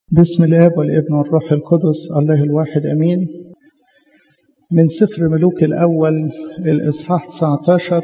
بسم الاب والابن والروح القدس الله الواحد امين من سفر ملوك الاول الاصحاح 19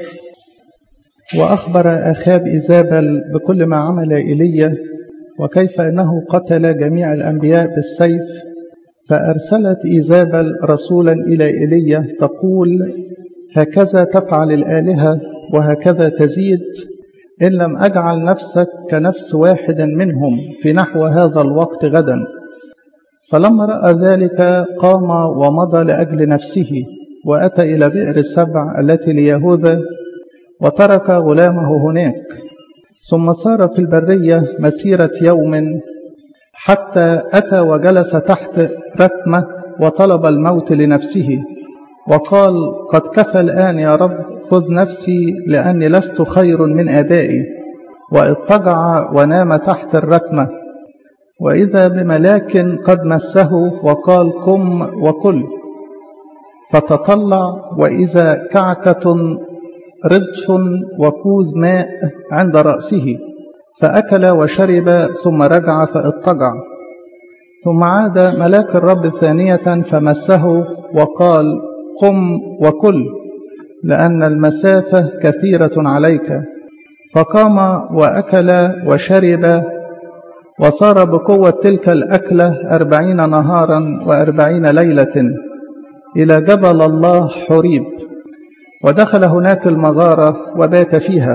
واخبر اخاب ايزابل بكل ما عمل ايليا وكيف انه قتل جميع الانبياء بالسيف فارسلت ايزابل رسولا الى ايليا تقول هكذا تفعل الالهه وهكذا تزيد إن لم أجعل نفسك كنفس واحد منهم في نحو هذا الوقت غدا فلما رأى ذلك قام ومضى لأجل نفسه وأتى إلى بئر السبع التي ليهوذا وترك غلامه هناك ثم سار في البرية مسيرة يوم حتى أتى وجلس تحت رتمة وطلب الموت لنفسه وقال قد كفى الآن يا رب خذ نفسي لأني لست خير من آبائي واضطجع ونام تحت الرتمة وإذا بملاك قد مسه وقال قم وكل فتطلع وإذا كعكة ردف وكوز ماء عند رأسه فأكل وشرب ثم رجع فاضطجع ثم عاد ملاك الرب ثانية فمسه وقال قم وكل لأن المسافة كثيرة عليك فقام وأكل وشرب وصار بقوة تلك الأكلة أربعين نهارا وأربعين ليلة إلى جبل الله حريب ودخل هناك المغارة وبات فيها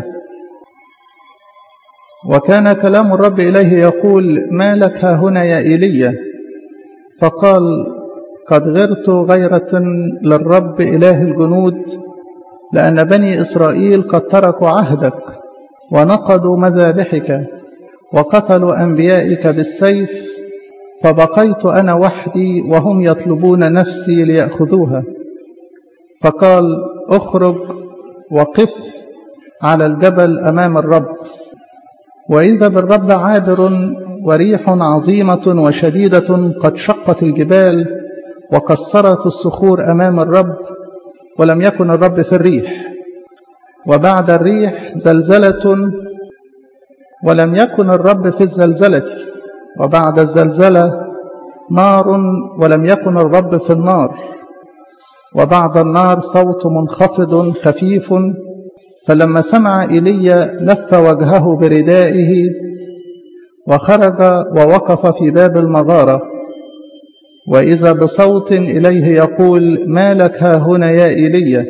وكان كلام الرب إليه يقول ما لك ها هنا يا إيليا فقال قد غرت غيرة للرب إله الجنود لأن بني إسرائيل قد تركوا عهدك ونقضوا مذابحك وقتلوا أنبيائك بالسيف فبقيت أنا وحدي وهم يطلبون نفسي ليأخذوها فقال اخرج وقف على الجبل أمام الرب وإذا بالرب عابر وريح عظيمة وشديدة قد شقت الجبال وكسرت الصخور أمام الرب ولم يكن الرب في الريح وبعد الريح زلزلة ولم يكن الرب في الزلزلة وبعد الزلزلة نار ولم يكن الرب في النار وبعد النار صوت منخفض خفيف فلما سمع إيليا لف وجهه بردائه وخرج ووقف في باب المغارة وإذا بصوت إليه يقول ما لك ها هنا يا إيليا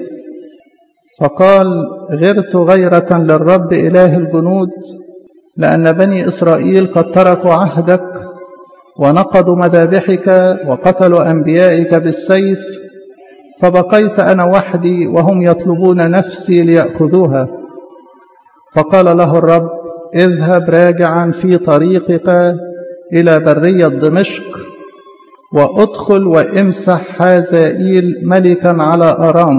فقال غرت غيرة للرب إله الجنود لأن بني إسرائيل قد تركوا عهدك ونقضوا مذابحك وقتلوا أنبيائك بالسيف فبقيت أنا وحدي وهم يطلبون نفسي ليأخذوها فقال له الرب اذهب راجعا في طريقك إلى برية دمشق وادخل وامسح حازائيل ملكا على أرام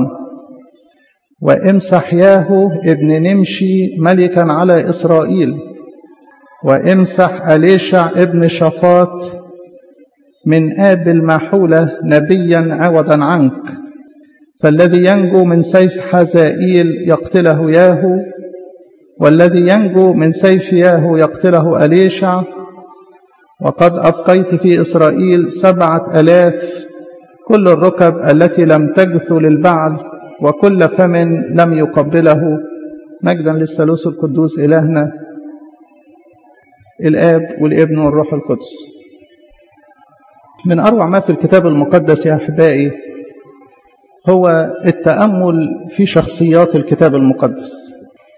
وامسح ياهو ابن نمشي ملكا على إسرائيل وامسح أليشع ابن شفاط من آب المحولة نبيا عوضا عنك فالذي ينجو من سيف حزائيل يقتله ياهو والذي ينجو من سيف ياهو يقتله أليشع وقد أبقيت في إسرائيل سبعة ألاف كل الركب التي لم تجث للبعل وكل فم لم يقبله مجدا للثالوث القدوس إلهنا الآب والابن والروح القدس من أروع ما في الكتاب المقدس يا أحبائي هو التأمل في شخصيات الكتاب المقدس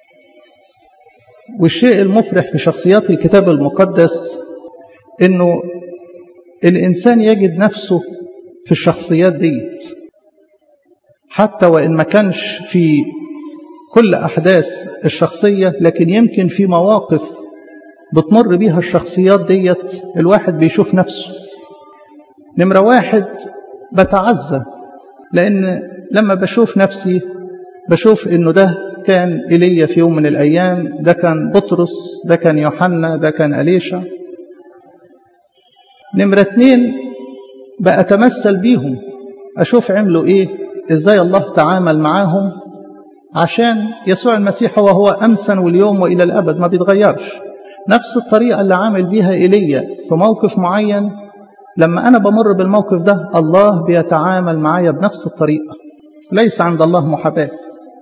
والشيء المفرح في شخصيات الكتاب المقدس انه الانسان يجد نفسه في الشخصيات ديت حتى وان ما كانش في كل احداث الشخصيه لكن يمكن في مواقف بتمر بيها الشخصيات ديت الواحد بيشوف نفسه نمره واحد بتعزى لان لما بشوف نفسي بشوف انه ده كان ايليا في يوم من الايام ده كان بطرس ده كان يوحنا ده كان اليشع نمرة اتنين بأتمثل بيهم أشوف عملوا إيه إزاي الله تعامل معاهم عشان يسوع المسيح هو هو أمسا واليوم وإلى الأبد ما بيتغيرش نفس الطريقة اللي عامل بيها إيليا في موقف معين لما أنا بمر بالموقف ده الله بيتعامل معايا بنفس الطريقة ليس عند الله محاباة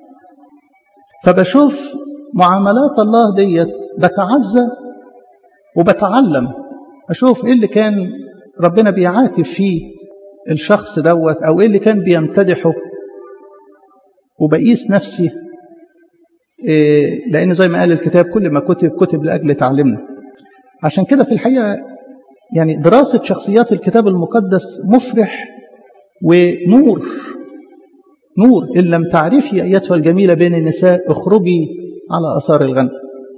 فبشوف معاملات الله ديت بتعزى وبتعلم أشوف إيه اللي كان ربنا بيعاتب فيه الشخص دوت أو إيه اللي كان بيمتدحه وبقيس نفسي إيه لأنه زي ما قال الكتاب كل ما كتب كتب لأجل تعلمنا عشان كده في الحقيقة يعني دراسة شخصيات الكتاب المقدس مفرح ونور نور إن لم تعرفي أيتها الجميلة بين النساء اخرجي على أثار الغنم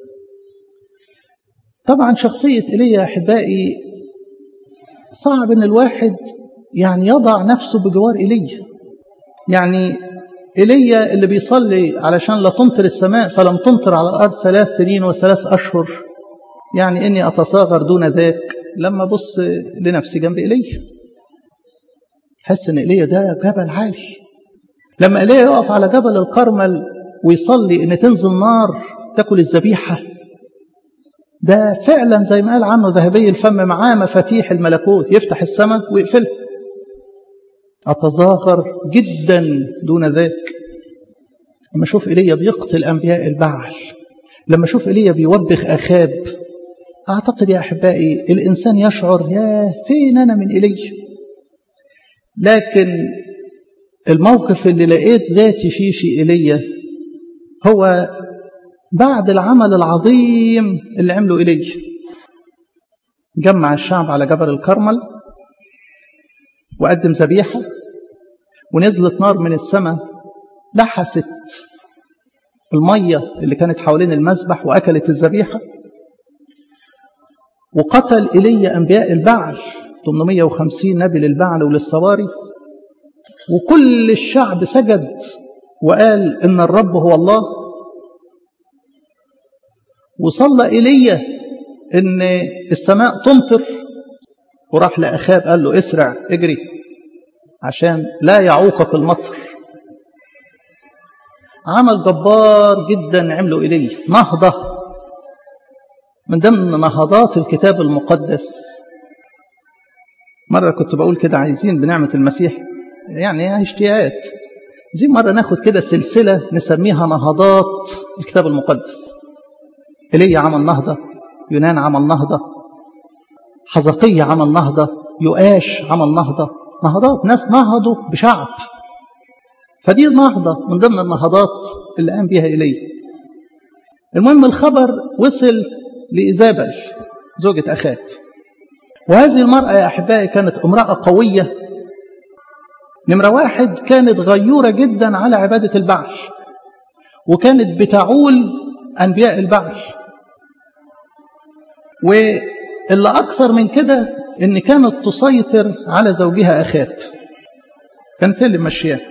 طبعا شخصية إيليا أحبائي صعب أن الواحد يعني يضع نفسه بجوار إيليا يعني إيليا اللي بيصلي علشان لا تمطر السماء فلم تمطر على الأرض ثلاث سنين وثلاث أشهر يعني إني أتصاغر دون ذاك لما أبص لنفسي جنب إيليا حس إن إيليا ده جبل عالي لما إيليا يقف على جبل الكرمل ويصلي إن تنزل نار تاكل الذبيحة ده فعلا زي ما قال عنه ذهبي الفم معاه مفاتيح الملكوت يفتح السماء ويقفلها أتظاهر جدا دون ذاك لما أشوف إيليا بيقتل أنبياء البعل لما أشوف إيليا بيوبخ أخاب أعتقد يا أحبائي الإنسان يشعر يا فين أنا من إيليا لكن الموقف اللي لقيت ذاتي فيه في إيليا هو بعد العمل العظيم اللي عمله إيليا جمع الشعب على جبل الكرمل وقدم ذبيحة ونزلت نار من السماء لحست المية اللي كانت حوالين المذبح وأكلت الذبيحة وقتل إلي أنبياء البعل 850 نبي للبعل وللصواري وكل الشعب سجد وقال إن الرب هو الله وصلى إلي إن السماء تمطر وراح لأخاب قال له اسرع اجري عشان لا يعوقك المطر عمل جبار جدا عمله إليه نهضة من ضمن نهضات الكتاب المقدس مرة كنت بقول كده عايزين بنعمة المسيح يعني اشتياقات زي مرة ناخد كده سلسلة نسميها نهضات الكتاب المقدس إليه عمل نهضة يونان عمل نهضة حزقية عمل نهضة يؤاش عمل نهضة نهضات ناس نهضوا بشعب فدي نهضة من ضمن النهضات اللي قام بها إليه المهم الخبر وصل لإيزابل زوجة أخاب وهذه المرأة يا أحبائي كانت امرأة قوية نمرة واحد كانت غيورة جدا على عبادة البعل وكانت بتعول أنبياء البعل واللي أكثر من كده إن كانت تسيطر على زوجها أخاب كانت هي اللي ماشياه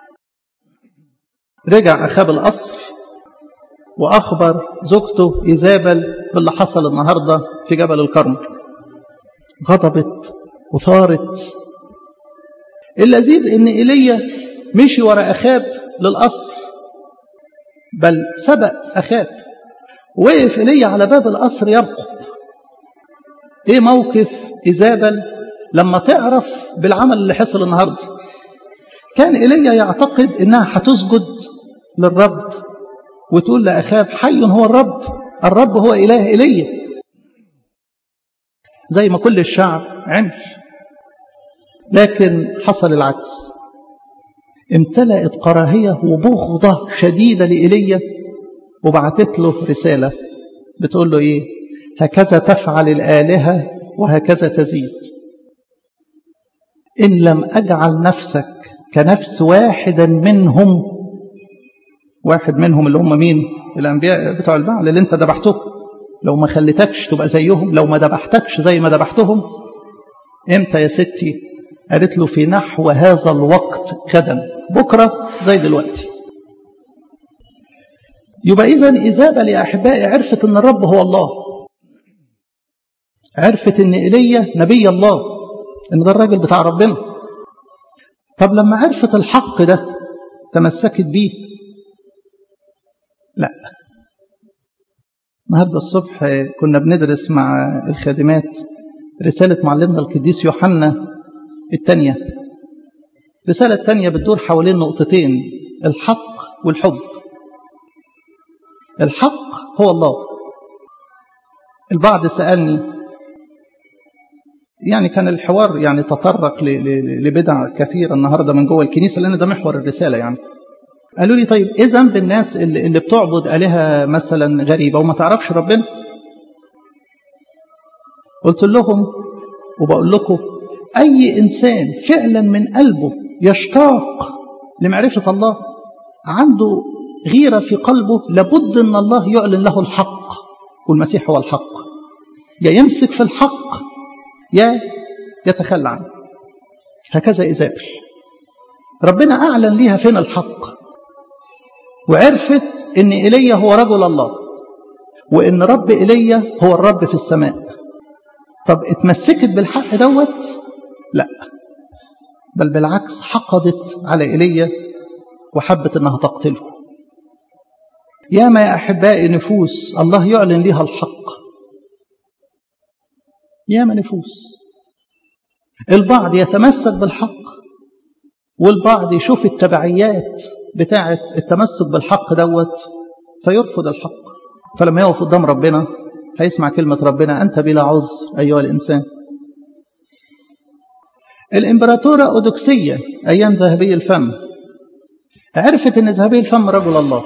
رجع أخاب القصر وأخبر زوجته إيزابل باللي حصل النهاردة في جبل الكرم غضبت وثارت اللذيذ إن إيليا مشي ورا أخاب للقصر بل سبق أخاب وقف إيليا على باب القصر يرقب إيه موقف إيزابل لما تعرف بالعمل اللي حصل النهارده كان إيليا يعتقد إنها هتسجد للرب وتقول لأخاب حي هو الرب الرب هو إله إيليا زي ما كل الشعب عمل لكن حصل العكس امتلأت كراهية وبغضة شديدة لإيليا وبعتت له رسالة بتقول له إيه هكذا تفعل الآلهة وهكذا تزيد إن لم أجعل نفسك كنفس واحدا منهم واحد منهم اللي هم مين الأنبياء بتوع البعل اللي انت ذبحتهم لو ما خليتكش تبقى زيهم لو ما ذبحتكش زي ما ذبحتهم امتى يا ستي قالت له في نحو هذا الوقت غدا بكرة زي دلوقتي يبقى إذا إيزابل يا أحبائي عرفت أن الرب هو الله عرفت أن إيليا نبي الله أن ده الراجل بتاع ربنا طب لما عرفت الحق ده تمسكت بيه لا النهاردة الصبح كنا بندرس مع الخادمات رسالة معلمنا القديس يوحنا الثانية الرسالة الثانية بتدور حوالين نقطتين الحق والحب الحق هو الله البعض سألني يعني كان الحوار يعني تطرق لبدع كثيرة النهاردة من جوه الكنيسة لأن ده محور الرسالة يعني قالوا لي طيب ايه ذنب الناس اللي, اللي بتعبد آلهة مثلا غريبة وما تعرفش ربنا قلت لهم وبقول لكم أي إنسان فعلا من قلبه يشتاق لمعرفة الله عنده غيرة في قلبه لابد أن الله يعلن له الحق والمسيح هو الحق يا يمسك في الحق يا يتخلى عنه هكذا إيزابل ربنا أعلن ليها فين الحق وعرفت ان ايليا هو رجل الله وان رب ايليا هو الرب في السماء طب اتمسكت بالحق دوت لا بل بالعكس حقدت على ايليا وحبت انها تقتله ياما يا احبائي نفوس الله يعلن لها الحق ياما نفوس البعض يتمسك بالحق والبعض يشوف التبعيات بتاعة التمسك بالحق دوت فيرفض الحق فلما يقف قدام ربنا هيسمع كلمة ربنا أنت بلا عذر أيها الإنسان الإمبراطورة أودوكسية أيام ذهبي الفم عرفت أن ذهبي الفم رجل الله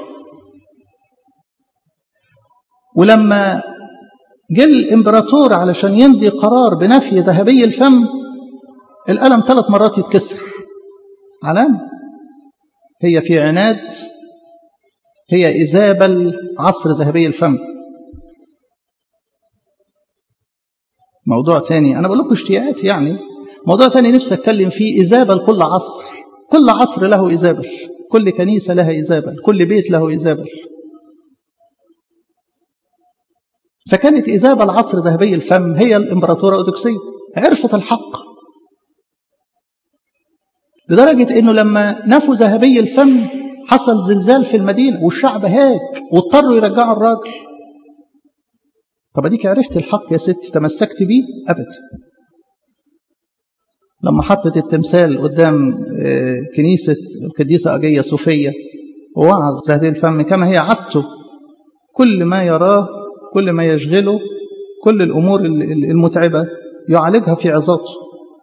ولما جه الإمبراطور علشان يمضي قرار بنفي ذهبي الفم القلم ثلاث مرات يتكسر علامة هي في عناد هي إيزابل عصر ذهبي الفم موضوع تاني أنا بقول لكم اشتياقات يعني موضوع تاني نفسي أتكلم فيه إيزابل كل عصر كل عصر له إيزابل كل كنيسة لها إيزابل كل بيت له إيزابل فكانت إيزابل عصر ذهبي الفم هي الإمبراطورة أودوكسية عرفت الحق لدرجة أنه لما نفوا ذهبي الفم حصل زلزال في المدينة والشعب هاك واضطروا يرجعوا الراجل طب اديك عرفت الحق يا ستي تمسكت بيه أبدا لما حطت التمثال قدام كنيسة القديسة أجية صوفية ووعظ ذهبي الفم كما هي عادته كل ما يراه كل ما يشغله كل الأمور المتعبة يعالجها في عظاته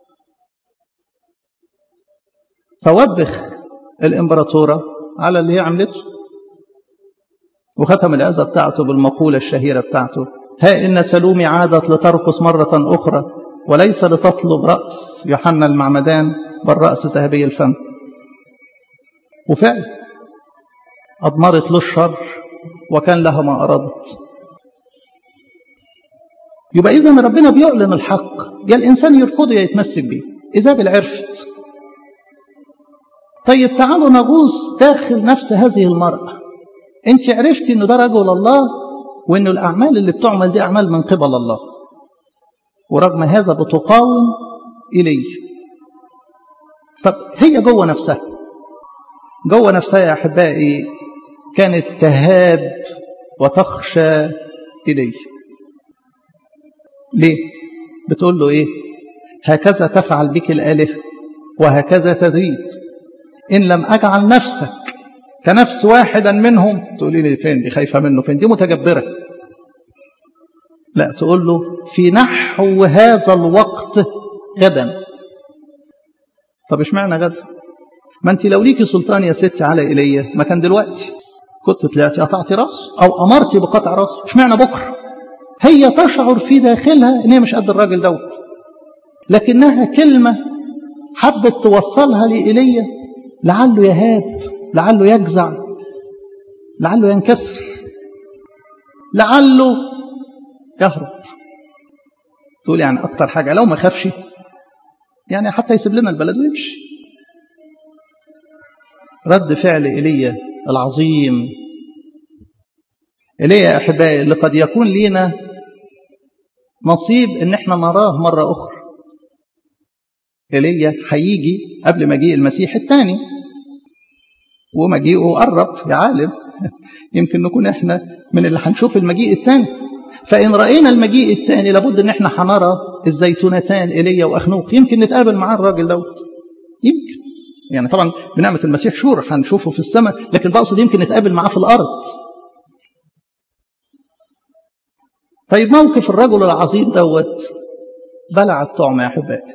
فوبخ الإمبراطورة على اللي هي عملته وختم العزة بتاعته بالمقولة الشهيرة بتاعته ها إن سلومي عادت لترقص مرة أخرى وليس لتطلب رأس يوحنا المعمدان بل رأس ذهبي الفم وفعلا أضمرت له الشر وكان لها ما أرادت يبقى إذا ربنا بيعلن الحق يا الإنسان يرفضه يا يتمسك بيه إيزابل عرفت طيب تعالوا نغوص داخل نفس هذه المرأة انت عرفتي انه ده رجل الله وانه الاعمال اللي بتعمل دي اعمال من قبل الله ورغم هذا بتقاوم اليه طب هي جوه نفسها جوه نفسها يا احبائي كانت تهاب وتخشى اليه ليه بتقول له ايه هكذا تفعل بك الالهه وهكذا تزيد إن لم أجعل نفسك كنفس واحدا منهم تقولي لي فين دي خايفة منه فين دي متجبرة لا تقول له في نحو هذا الوقت غدا طب اشمعنى غدا ما انت لو ليكي سلطان يا ستي على ايليا ما كان دلوقتي كنت طلعتي قطعتي راسه او امرتي بقطع راسه اشمعنى بكره هي تشعر في داخلها ان هي مش قد الراجل دوت لكنها كلمه حبت توصلها لايليا لعله يهاب لعله يجزع لعله ينكسر لعله يهرب تقول يعني أكتر حاجة لو ما خافش يعني حتى يسيب لنا البلد ويمشي رد فعل إيليا العظيم إيليا يا أحبائي اللي قد يكون لينا نصيب إن احنا نراه مرة أخرى إيليا هيجي قبل مجيء المسيح الثاني ومجيئه قرب يا عالم يمكن نكون احنا من اللي هنشوف المجيء الثاني فإن رأينا المجيء الثاني لابد إن احنا هنرى الزيتونتان إيليا وأخنوخ يمكن نتقابل معاه الراجل دوت يمكن يعني طبعا بنعمة المسيح شور هنشوفه في السماء لكن بقصد يمكن نتقابل معاه في الأرض طيب موقف الرجل العظيم دوت بلع الطعم يا أحبائي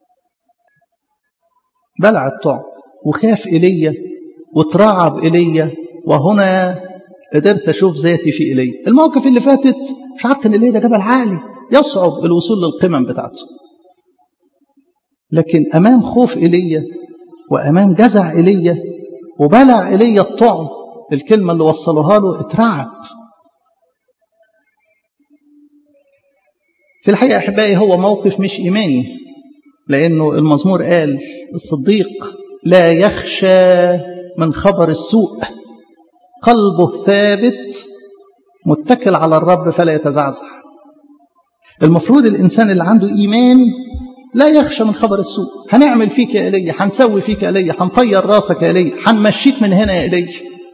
بلع الطعم وخاف إيليا وتراعى بإيليا وهنا قدرت أشوف ذاتي في إيليا الموقف اللي فاتت مش عارف إن إيليا ده جبل عالي يصعب الوصول للقمم بتاعته لكن أمام خوف إيليا وأمام جزع إيليا وبلع إيليا الطعم الكلمة اللي وصلوها له اترعب في الحقيقة أحبائي هو موقف مش إيماني لأنه المزمور قال الصديق لا يخشى من خبر السوء قلبه ثابت متكل على الرب فلا يتزعزع المفروض الإنسان اللي عنده إيمان لا يخشى من خبر السوء هنعمل فيك يا إلي هنسوي فيك يا إلي هنطير راسك يا إلي هنمشيك من هنا يا إلي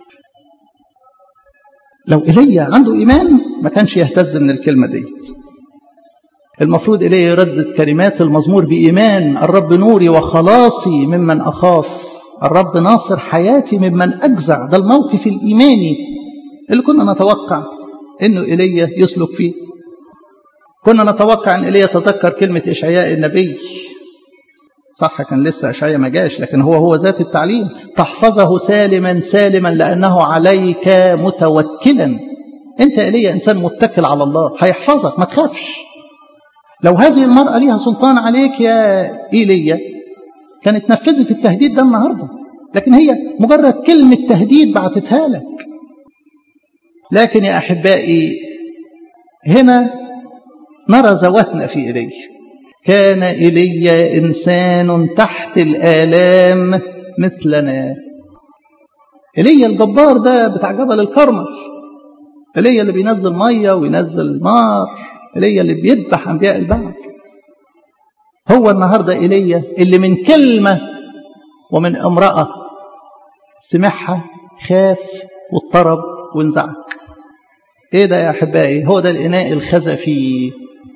لو إلي عنده إيمان ما كانش يهتز من الكلمة ديت المفروض إليه يردد كلمات المزمور بإيمان الرب نوري وخلاصي ممن أخاف الرب ناصر حياتي ممن أجزع ده الموقف الإيماني اللي كنا نتوقع أنه إلي يسلك فيه كنا نتوقع أن إلي يتذكر كلمة إشعياء النبي صح كان لسه إشعياء ما جاش لكن هو هو ذات التعليم تحفظه سالما سالما لأنه عليك متوكلا أنت إلي إنسان متكل على الله هيحفظك ما تخافش لو هذه المرأة ليها سلطان عليك يا إيليا كانت نفذت التهديد ده النهاردة لكن هي مجرد كلمة تهديد بعتتها لك لكن يا أحبائي هنا نرى ذواتنا في إيليا كان إيليا إنسان تحت الآلام مثلنا إيليا الجبار ده بتاع جبل الكرمل إيليا اللي بينزل مية وينزل نار إيليا اللي بيذبح أنبياء البعل هو النهاردة إيليا اللي من كلمة ومن امرأة سمعها خاف واضطرب وانزعج ايه ده يا احبائي هو ده الاناء الخزفي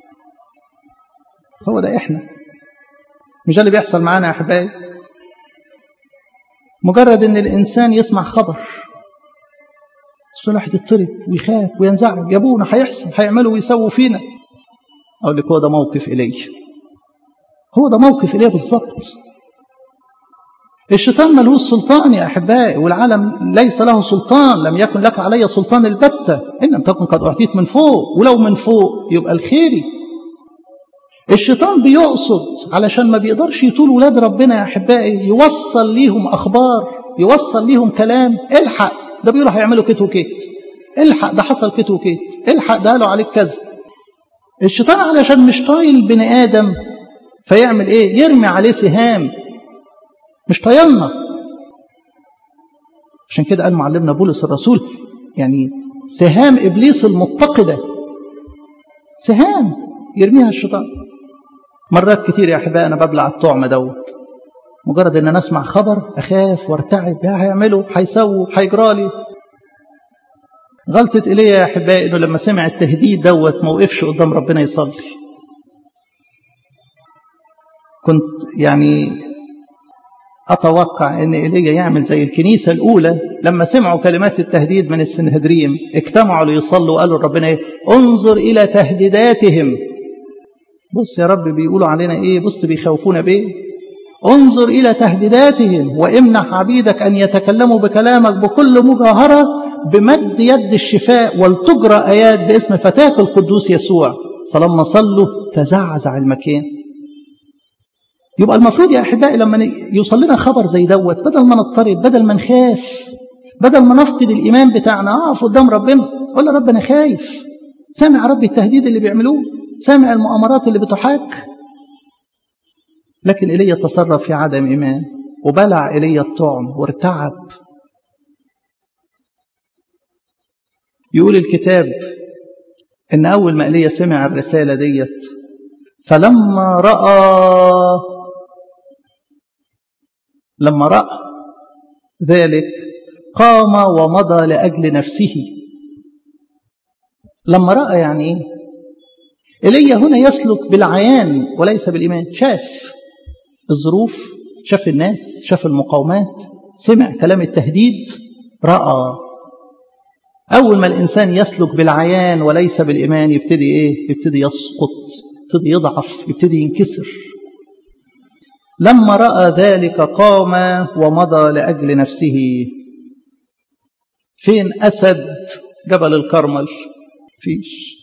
هو ده احنا مش ده اللي بيحصل معانا يا احبائي مجرد ان الانسان يسمع خبر الصلح تضطرب ويخاف وينزعج يا ابونا هيحصل هيعملوا ويسووا فينا اقول لك هو ده موقف الي هو ده موقف الي بالظبط الشيطان ملهوش سلطان يا احبائي والعالم ليس له سلطان لم يكن لك علي سلطان البتة ان لم تكن قد اعطيت من فوق ولو من فوق يبقى الخيري الشيطان بيقصد علشان ما بيقدرش يطول ولاد ربنا يا احبائي يوصل ليهم اخبار يوصل ليهم كلام الحق ده بيقولوا هيعملوا كت وكت الحق ده حصل كت وكت الحق ده قالوا عليك كذا الشيطان علشان مش طايل بني ادم فيعمل ايه يرمي عليه سهام مش طايلنا عشان كده قال معلمنا بولس الرسول يعني سهام ابليس المتقده سهام يرميها الشيطان مرات كتير يا احبائي انا ببلع الطعم دوت مجرد ان انا اسمع خبر اخاف وارتعب يا هيعملوا هيسووا هيجرالي غلطة ايليا يا احبائي انه لما سمع التهديد دوت ما وقفش قدام ربنا يصلي كنت يعني أتوقع أن إيليا يعمل زي الكنيسة الأولى لما سمعوا كلمات التهديد من السنهدريم اجتمعوا ليصلوا وقالوا ربنا إيه انظر إلى تهديداتهم بص يا رب بيقولوا علينا إيه بص بيخوفونا بإيه انظر إلى تهديداتهم وامنح عبيدك أن يتكلموا بكلامك بكل مجاهرة بمد يد الشفاء ولتجرى آيات باسم فتاك القدوس يسوع فلما صلوا تزعزع المكان يبقى المفروض يا احبائي لما يوصل لنا خبر زي دوت بدل ما نضطرب بدل ما نخاف بدل ما نفقد الايمان بتاعنا اقف قدام ربنا قول رب انا خايف سامع ربي التهديد اللي بيعملوه سامع المؤامرات اللي بتحاك لكن ايليا تصرف في عدم ايمان وبلع ايليا الطعم وارتعب يقول الكتاب ان اول ما ايليا سمع الرساله ديت فلما راى لما رأى ذلك قام ومضى لأجل نفسه لما رأى يعني إيه إيليا هنا يسلك بالعيان وليس بالإيمان شاف الظروف شاف الناس شاف المقاومات سمع كلام التهديد رأى أول ما الإنسان يسلك بالعيان وليس بالإيمان يبتدي إيه؟ يبتدي يسقط يبتدي يضعف يبتدي ينكسر لما رأى ذلك قام ومضى لأجل نفسه فين أسد جبل الكرمل فيش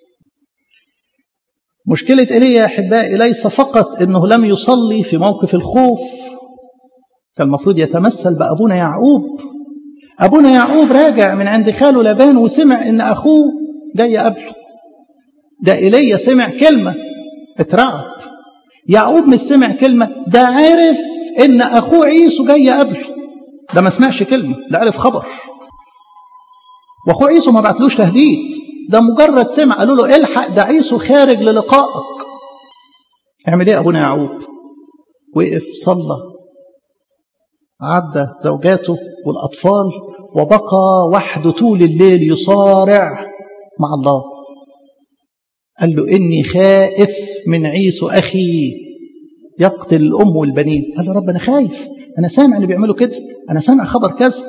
مشكلة إيليا يا أحبائي ليس فقط أنه لم يصلي في موقف الخوف كان المفروض يتمثل بأبونا يعقوب أبونا يعقوب راجع من عند خاله لبان وسمع أن أخوه جاي قبله ده إيليا سمع كلمة اترعب يعقوب مش سمع كلمة ده عرف أن أخوه عيسو جاي قبله ده ما سمعش كلمة ده عرف خبر وأخوه عيسو ما بعتلوش تهديد ده مجرد سمع قالوا له الحق ده عيسو خارج للقائك اعمل ايه ابونا يعقوب وقف صلى عدى زوجاته والاطفال وبقى وحده طول الليل يصارع مع الله قال له اني خائف من عيسو اخي يقتل الام والبنين قال له رب انا خايف انا سامع اللي بيعملوا كده انا سامع خبر كذا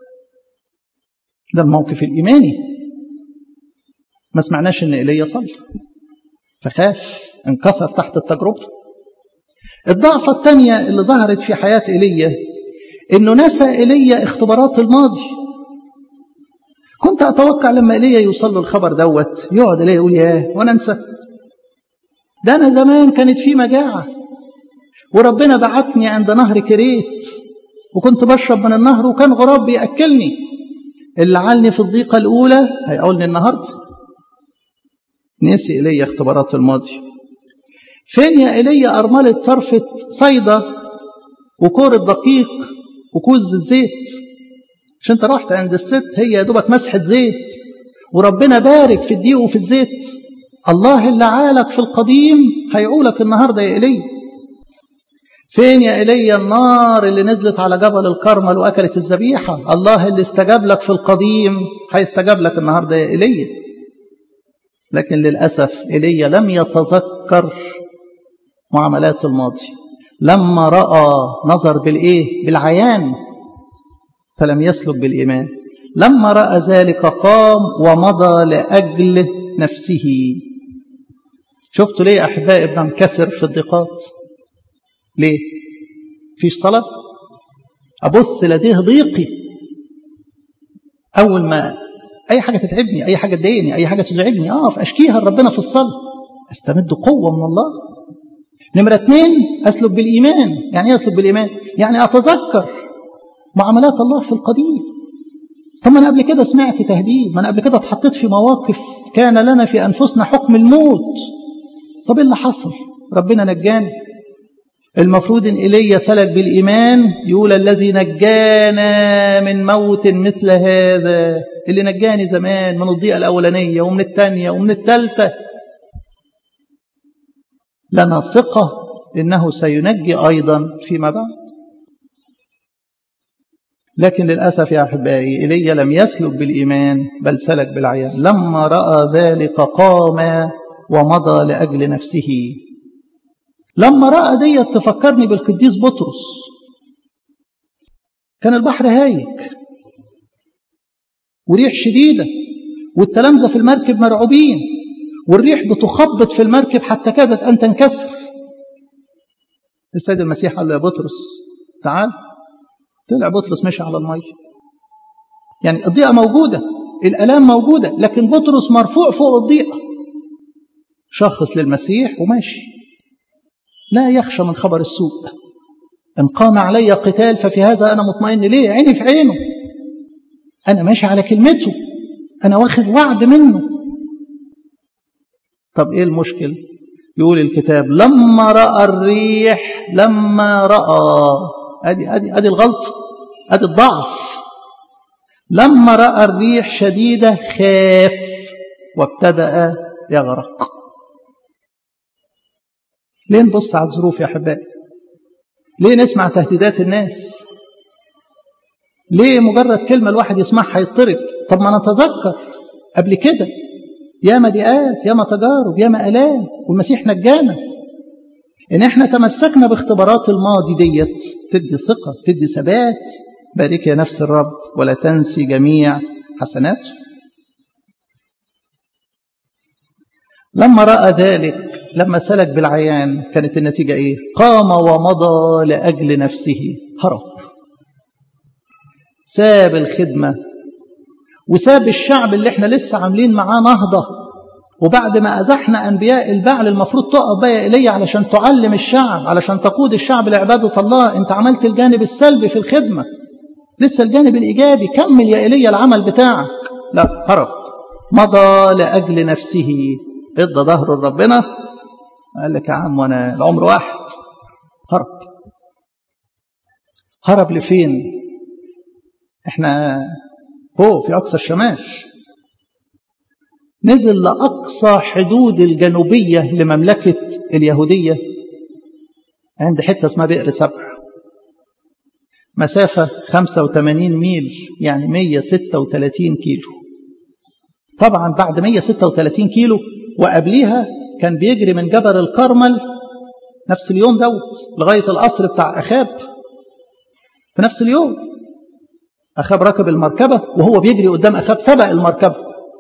ده الموقف الايماني ما سمعناش ان ايليا صلى فخاف انكسر تحت التجربه الضعفه الثانيه اللي ظهرت في حياه ايليا انه نسى ايليا اختبارات الماضي كنت اتوقع لما ايليا يوصل له الخبر دوت يقعد ايليا يقول ياه وانا انسى ده انا زمان كانت في مجاعه وربنا بعتني عند نهر كريت وكنت بشرب من النهر وكان غراب بياكلني اللي علني في الضيقه الاولى هيقولني النهارده نسي إيليا اختبارات الماضي فين يا إيليا أرملة صرفة صيدا وكور الدقيق وكوز الزيت عشان انت رحت عند الست هي يا دوبك مسحة زيت وربنا بارك في الدقيق وفي الزيت الله اللي عالك في القديم هيعولك النهارده يا إيليا فين يا إيليا النار اللي نزلت على جبل الكرمل وأكلت الذبيحة الله اللي استجاب لك في القديم هيستجاب لك النهارده يا إيليا لكن للأسف إيليا لم يتذكر معاملات الماضي لما رأى نظر بالإيه بالعيان فلم يسلك بالإيمان لما رأى ذلك قام ومضى لأجل نفسه شفتوا ليه أحبائي بننكسر في الضيقات ليه فيش صلاة أبث لديه ضيقي أول ما أي حاجة تتعبني أي حاجة تضايقني أي حاجة تزعجني أقف أشكيها لربنا في الصلاة أستمد قوة من الله نمرة اثنين أسلك بالإيمان يعني إيه أسلك بالإيمان يعني أتذكر معاملات الله في القديم طب ما أنا قبل كده سمعت تهديد ما أنا قبل كده اتحطيت في مواقف كان لنا في أنفسنا حكم الموت طب إيه اللي حصل ربنا نجاني المفروض إن إيليا سلك بالإيمان يقول الذي نجانا من موت مثل هذا اللي نجاني زمان من الضيقة الأولانية ومن الثانية ومن الثالثة لنا ثقة إنه سينجي أيضا فيما بعد لكن للأسف يا أحبائي إيليا لم يسلك بالإيمان بل سلك بالعيان لما رأى ذلك قام ومضى لأجل نفسه لما رأى ديت تفكرني بالقديس بطرس كان البحر هايج وريح شديدة والتلامذة في المركب مرعوبين والريح بتخبط في المركب حتى كادت أن تنكسر السيد المسيح قال له يا بطرس تعال طلع بطرس مشي على المية يعني الضيقة موجودة الألام موجودة لكن بطرس مرفوع فوق الضيقة شخص للمسيح وماشي لا يخشى من خبر السوء إن قام علي قتال ففي هذا أنا مطمئن ليه عيني في عينه أنا ماشي على كلمته أنا واخد وعد منه طب إيه المشكل يقول الكتاب لما رأى الريح لما رأى أدي, أدي, أدي الغلط أدي الضعف لما رأى الريح شديدة خاف وابتدأ يغرق ليه نبص على الظروف يا أحبائي ليه نسمع تهديدات الناس ليه مجرد كلمة الواحد يسمعها يضطرب طب ما نتذكر قبل كده ياما ضيقات ياما تجارب ياما آلام والمسيح نجانا إن إحنا تمسكنا باختبارات الماضي ديت تدي ثقة تدي ثبات بارك يا نفس الرب ولا تنسي جميع حسناته لما رأى ذلك لما سلك بالعيان كانت النتيجة إيه قام ومضى لأجل نفسه هرب ساب الخدمة وساب الشعب اللي احنا لسه عاملين معاه نهضة وبعد ما أزحنا أنبياء البعل المفروض تقف بقى إلي علشان تعلم الشعب علشان تقود الشعب لعبادة الله أنت عملت الجانب السلبي في الخدمة لسه الجانب الإيجابي كمل يا إلي العمل بتاعك لا هرب مضى لأجل نفسه ادى ظهره لربنا قال لك يا عم وانا العمر واحد هرب هرب لفين احنا فوق في اقصى الشمال نزل لاقصى حدود الجنوبيه لمملكه اليهوديه عند حته اسمها بئر سبع مسافه 85 ميل يعني 136 كيلو طبعا بعد 136 كيلو وقبليها كان بيجري من جبل الكرمل نفس اليوم دوت لغاية القصر بتاع أخاب في نفس اليوم أخاب ركب المركبة وهو بيجري قدام أخاب سبق المركبة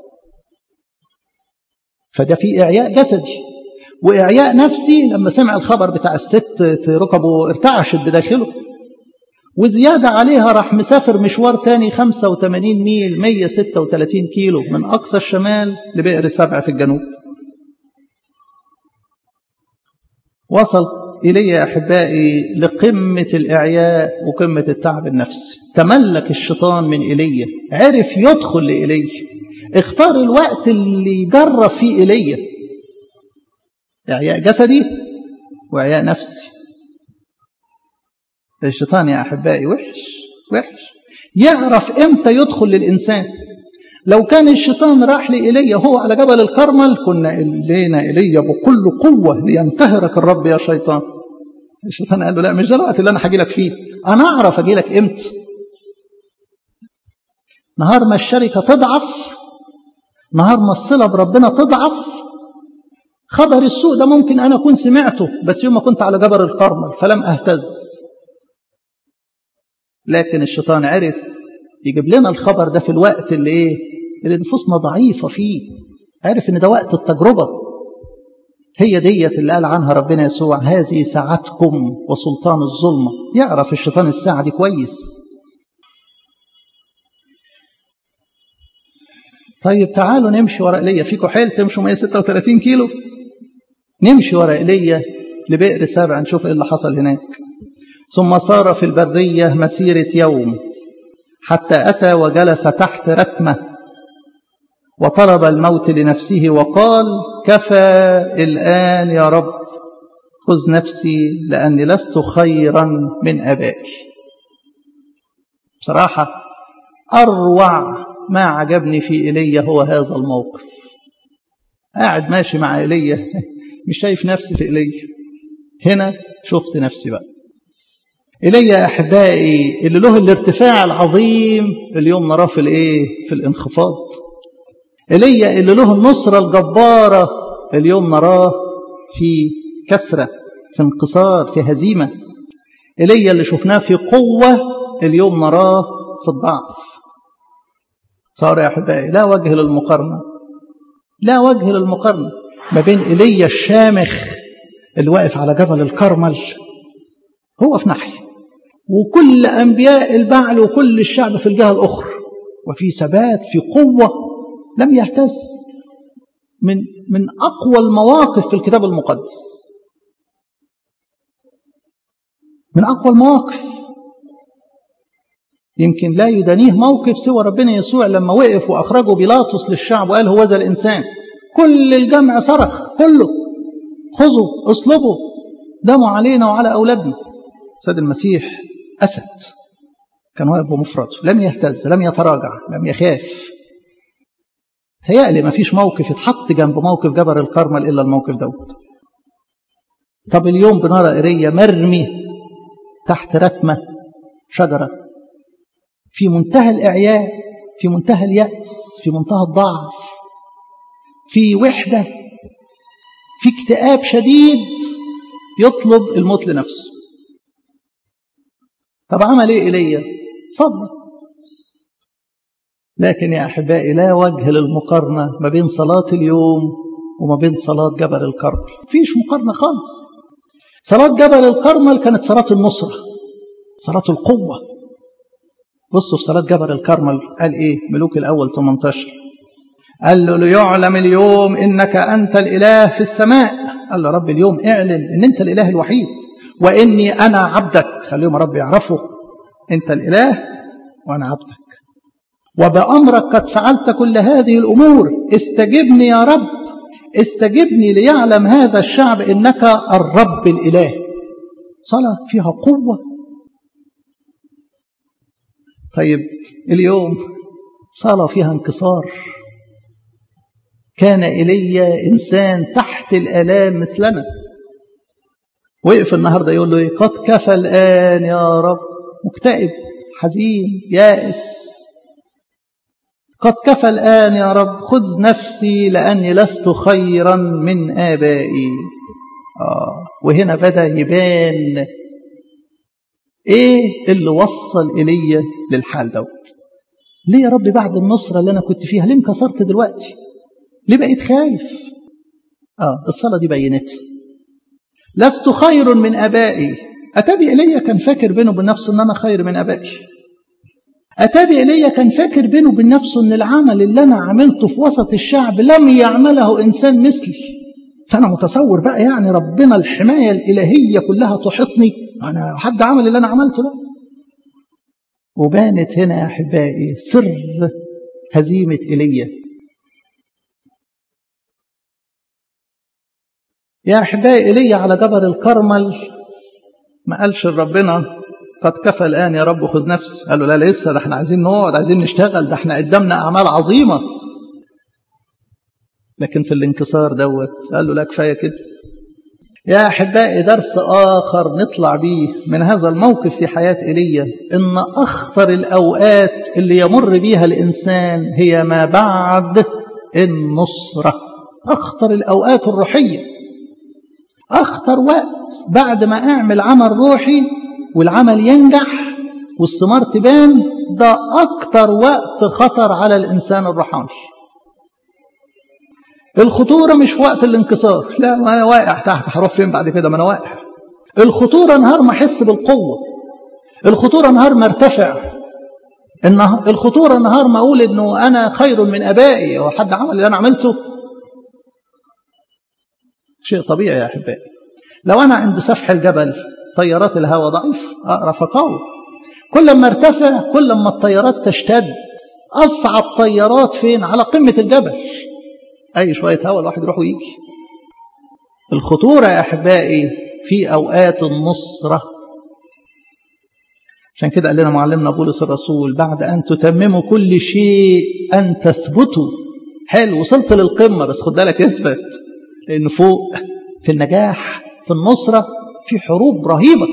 فده في إعياء جسدي وإعياء نفسي لما سمع الخبر بتاع الست ركبه ارتعشت بداخله وزيادة عليها راح مسافر مشوار تاني 85 ميل 136 كيلو من أقصى الشمال لبئر سبع في الجنوب وصل إلي يا أحبائي لقمة الإعياء وقمة التعب النفسي تملك الشيطان من إيليا عرف يدخل لإيليا اختار الوقت اللي يجرب فيه إيليا إعياء جسدي وإعياء نفسي الشيطان يا أحبائي وحش وحش يعرف إمتى يدخل للإنسان لو كان الشيطان راح لإيليا هو على جبل الكرمل كنا إلينا إيليا بكل قوة لينتهرك الرب يا شيطان الشيطان قال له لا مش ده الوقت اللي أنا هاجي لك فيه أنا أعرف أجي لك إمتى نهار ما الشركة تضعف نهار ما الصلة بربنا تضعف خبر السوء ده ممكن أنا أكون سمعته بس يوم ما كنت على جبل الكرمل فلم أهتز لكن الشيطان عرف يجيب لنا الخبر ده في الوقت اللي ايه اللي نفوسنا ضعيفة فيه عرف ان ده وقت التجربة هي ديت اللي قال عنها ربنا يسوع هذه ساعتكم وسلطان الظلمة يعرف الشيطان الساعة دي كويس طيب تعالوا نمشي ورا ايليا فيكم حيل تمشوا 136 كيلو نمشي ورا ايليا لبئر سابع نشوف ايه اللي حصل هناك ثم صار في البرية مسيرة يوم حتى أتى وجلس تحت رتمة وطلب الموت لنفسه وقال كفى الآن يا رب خذ نفسي لأني لست خيرا من أبائي بصراحة أروع ما عجبني في إيليا هو هذا الموقف قاعد ماشي مع إيليا مش شايف نفسي في إيليا هنا شفت نفسي بقى إلي يا أحبائي اللي له الارتفاع العظيم اليوم نراه في الإيه؟ في الانخفاض إلي اللي له النصرة الجبارة اليوم نراه في كسرة في انكسار في هزيمة إلي اللي شفناه في قوة اليوم نراه في الضعف صار يا أحبائي لا وجه للمقارنة لا وجه للمقارنة ما بين إيليا الشامخ اللي واقف على جبل الكرمل هو في ناحية وكل أنبياء البعل وكل الشعب في الجهة الأخرى وفي ثبات في قوة لم يهتز من من أقوى المواقف في الكتاب المقدس من أقوى المواقف يمكن لا يدانيه موقف سوى ربنا يسوع لما وقف وأخرجه بيلاطس للشعب وقال هو ذا الإنسان كل الجمع صرخ كله خذوا اصلبوا دموا علينا وعلى أولادنا سيد المسيح أسد كان واقف بمفرده لم يهتز لم يتراجع لم يخاف تهيألي ما فيش موقف يتحط جنب موقف جبل الكرمل إلا الموقف دوت طب اليوم بنرى إيريا مرمي تحت رتمة شجرة في منتهى الإعياء في منتهى اليأس في منتهى الضعف في وحدة في اكتئاب شديد يطلب الموت لنفسه طب عمل ايه ايليا صلى لكن يا احبائي لا وجه للمقارنه ما بين صلاه اليوم وما بين صلاه جبل الكرمل مفيش مقارنه خالص صلاه جبل الكرمل كانت صلاه النصره صلاه القوه بصوا في صلاه جبل الكرمل قال ايه ملوك الاول 18 قال له ليعلم اليوم انك انت الاله في السماء قال له رب اليوم اعلن ان انت الاله الوحيد واني انا عبدك خليهم رب يعرفوا انت الاله وانا عبدك وبامرك قد فعلت كل هذه الامور استجبني يا رب استجبني ليعلم هذا الشعب انك الرب الاله صلاه فيها قوه طيب اليوم صلاه فيها انكسار كان ايليا انسان تحت الالام مثلنا وقف النهارده يقول له قد كفى الان يا رب مكتئب حزين يائس قد كفى الان يا رب خذ نفسي لاني لست خيرا من ابائي آه وهنا بدا يبان ايه اللي وصل ايليا للحال دوت ليه يا رب بعد النصره اللي انا كنت فيها ليه انكسرت دلوقتي ليه بقيت خايف اه الصلاه دي بينت لست خير من ابائي اتابي ايليا كان فاكر بينه وبين نفسه ان انا خير من ابائي اتابي ايليا كان فاكر بينه وبين نفسه ان العمل اللي انا عملته في وسط الشعب لم يعمله انسان مثلي فانا متصور بقى يعني ربنا الحمايه الالهيه كلها تحيطني انا حد عمل اللي انا عملته ده وبانت هنا يا احبائي سر هزيمه ايليا يا احبائي ايليا على جبل الكرمل ما قالش لربنا قد كفى الان يا رب خذ نفس قال له لا لسه ده احنا عايزين نقعد عايزين نشتغل ده احنا قدامنا اعمال عظيمه لكن في الانكسار دوت قال له لا كفايه كده يا احبائي درس اخر نطلع بيه من هذا الموقف في حياه ايليا ان اخطر الاوقات اللي يمر بيها الانسان هي ما بعد النصره اخطر الاوقات الروحيه اخطر وقت بعد ما اعمل عمل روحي والعمل ينجح والثمار تبان ده اكتر وقت خطر على الانسان الروحاني الخطوره مش في وقت الانكسار لا ما انا واقع تحت هروح فين بعد كده ما انا واقع الخطوره نهار ما احس بالقوه الخطوره نهار ما ارتفع الخطوره نهار ما اقول انه انا خير من ابائي وحد عمل اللي انا عملته شيء طبيعي يا احبائي لو انا عند سفح الجبل طيارات الهواء ضعيف اقرا فقوي كل ما ارتفع كل ما الطيارات تشتد اصعب طيارات فين على قمه الجبل اي شويه هواء الواحد يروح ويجي الخطوره يا احبائي في اوقات النصره عشان كده قال لنا معلمنا بولس الرسول بعد ان تتمموا كل شيء ان تثبتوا حلو وصلت للقمه بس خد بالك اثبت لأن فوق في النجاح في النصرة في حروب رهيبة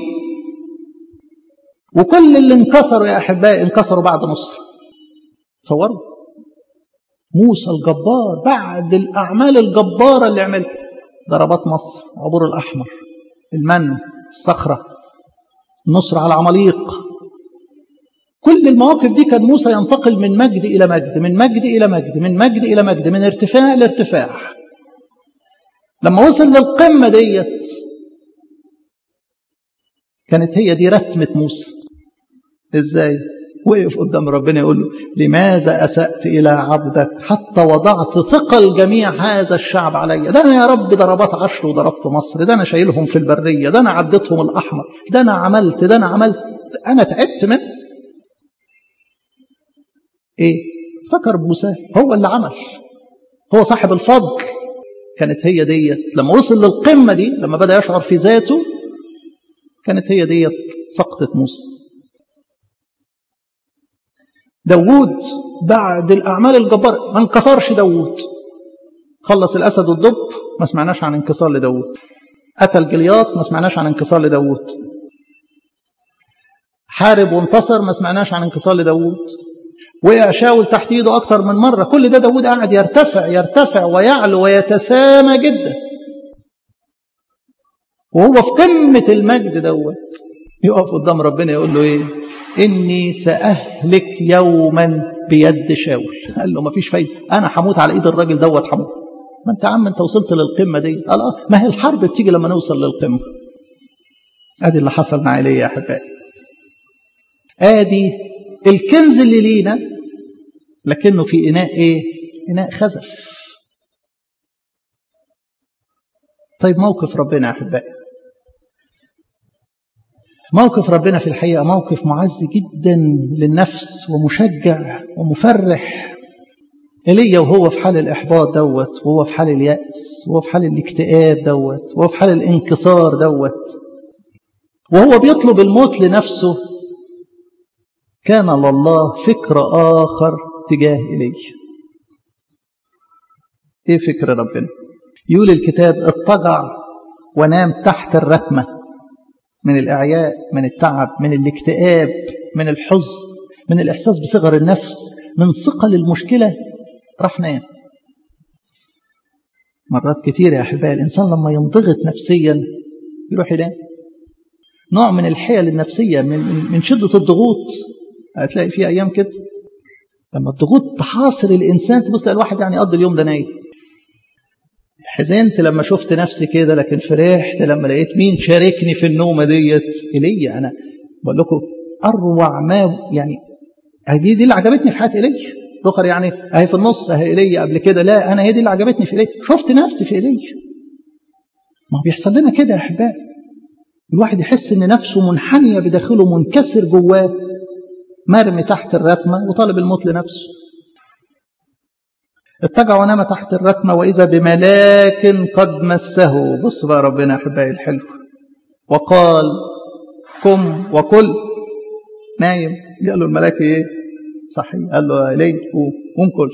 وكل اللي انكسروا يا أحبائي انكسروا بعد نصرة تصوروا موسى الجبار بعد الأعمال الجبارة اللي عملها ضربات مصر عبور الأحمر المن الصخرة النصر على عماليق كل المواقف دي كان موسى ينتقل من مجد إلى مجد من مجد إلى مجد من مجد إلى مجد من ارتفاع لارتفاع لما وصل للقمة ديت كانت هي دي رتمة موسى ازاي وقف قدام ربنا يقول له لماذا أسأت إلى عبدك حتى وضعت ثقل جميع هذا الشعب علي ده أنا يا رب ضربات عشر وضربت مصر ده أنا شايلهم في البرية ده أنا عديتهم الأحمر ده أنا عملت ده أنا عملت أنا تعبت منه إيه افتكر موسى هو اللي عمل هو صاحب الفضل كانت هي ديت لما وصل للقمة دي لما بدأ يشعر في ذاته كانت هي ديت سقطة موسى داوود بعد الأعمال الجبارة ما انكسرش داوود خلص الأسد والدب ما سمعناش عن انكسار لداوود قتل جلياط ما سمعناش عن انكسار لداوود حارب وانتصر ما سمعناش عن انكسار لداود وقع شاول تحت ايده اكتر من مره كل ده داود قاعد يرتفع يرتفع ويعلو ويتسامى جدا وهو في قمه المجد دوت يقف قدام ربنا يقول له ايه اني ساهلك يوما بيد شاول قال له ما فيش فايده انا هموت على ايد الراجل دوت هموت ما انت يا عم انت وصلت للقمه دي قال اه ما هي الحرب بتيجي لما نوصل للقمه ادي اللي حصل مع ايليا يا احبائي ادي الكنز اللي لينا لكنه في اناء ايه اناء خزف طيب موقف ربنا يا احبائي موقف ربنا في الحقيقه موقف معز جدا للنفس ومشجع ومفرح ايليا وهو في حال الاحباط دوت وهو في حال الياس وهو في حال الاكتئاب دوت وهو في حال الانكسار دوت وهو بيطلب الموت لنفسه كان لله فكر آخر تجاه إليه إيه فكر ربنا يقول الكتاب اضطجع ونام تحت الرتمة من الإعياء من التعب من الاكتئاب من الحزن من الإحساس بصغر النفس من ثقل المشكلة راح نام مرات كتير يا أحبائي الإنسان لما ينضغط نفسيا يروح ينام نوع من الحيل النفسية من, من شدة الضغوط هتلاقي في أيام كده لما الضغوط تحاصر الإنسان تبص تلاقي الواحد يعني يقضي اليوم ده نايم حزنت لما شفت نفسي كده لكن فرحت لما لقيت مين شاركني في النومة ديت إيليا أنا بقول لكم أروع ما يعني دي دي اللي عجبتني في حياة إيليا الأخر يعني أهي في النص أهي إيليا قبل كده لا أنا هي دي اللي عجبتني في إيليا شفت نفسي في إيليا ما بيحصل لنا كده يا أحبائي الواحد يحس ان نفسه منحنيه بداخله منكسر جواه مرمي تحت الرتمه وطالب الموت لنفسه اتجع ونام تحت الرتمه واذا بملاك قد مسه بص بقى ربنا يا احبائي الحلو وقال قم وكل نايم قال له الملاك ايه صحي قال له ليه قوم قوم كل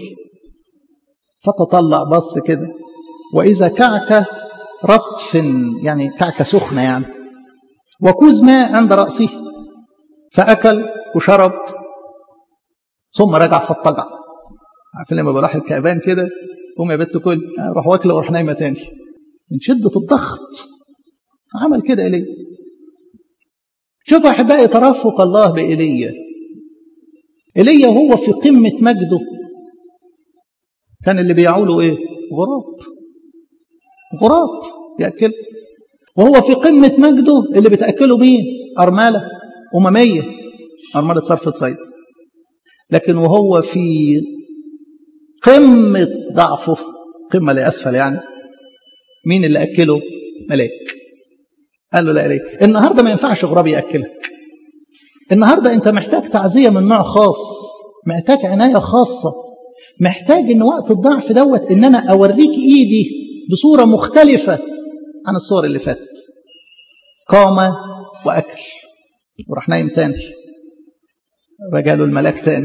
فتطلع بص كده واذا كعكه رطف يعني كعكه سخنه يعني وكوز ماء عند رأسه فأكل وشرب ثم رجع فاضطجع عارفين لما بروح الكعبان كده قوم يا بنت كل اروح واكله واروح نايمه تاني من شده الضغط عمل كده ايليا شوفوا احبائي ترفق الله بايليا ايليا هو في قمه مجده كان اللي بيعوله ايه غراب غراب ياكل وهو في قمة مجده اللي بتأكله مين أرملة أممية أرملة صرفة صيد لكن وهو في قمة ضعفه قمة لأسفل يعني مين اللي أكله ملاك قال له لا إليه النهاردة ما ينفعش غراب يأكلك النهاردة أنت محتاج تعزية من نوع خاص محتاج عناية خاصة محتاج ان وقت الضعف دوت ان انا اوريك ايدي بصورة مختلفة عن الصور اللي فاتت قام وأكل وراح نايم تاني رجع له الملاك تاني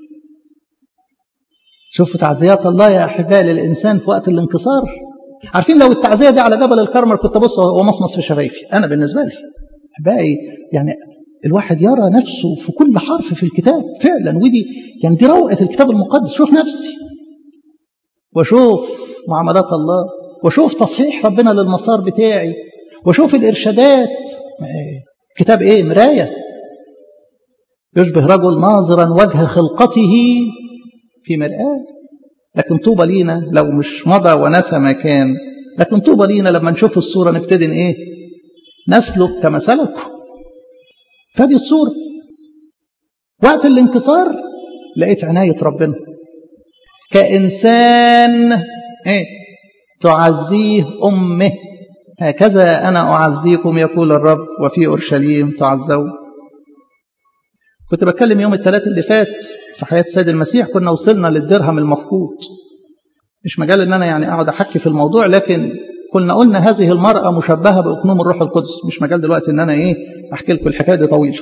شوفوا تعزيات الله يا أحبائي للإنسان في وقت الانكسار عارفين لو التعزية دي على جبل الكرمل كنت بص ومصمص في شفايفي أنا بالنسبة لي أحبائي يعني الواحد يرى نفسه في كل حرف في الكتاب فعلا ودي يعني دي روعة الكتاب المقدس شوف نفسي وشوف معاملات الله وشوف تصحيح ربنا للمسار بتاعي وشوف الإرشادات كتاب إيه مراية يشبه رجل ناظرا وجه خلقته في مرآة لكن طوبى لينا لو مش مضى ونسى ما كان لكن طوبى لينا لما نشوف الصورة نبتدي إيه نسلك كما سلكوا فدي الصورة وقت الانكسار لقيت عناية ربنا كإنسان إيه تعزيه أمه هكذا أنا أعزيكم يقول الرب وفي أورشليم تعزون كنت بتكلم يوم الثلاث اللي فات في حياة السيد المسيح كنا وصلنا للدرهم المفقود مش مجال ان انا يعني اقعد احكي في الموضوع لكن كنا قلنا هذه المرأة مشبهة بأقنوم الروح القدس مش مجال دلوقتي ان انا ايه احكي لكم الحكاية دي طويلة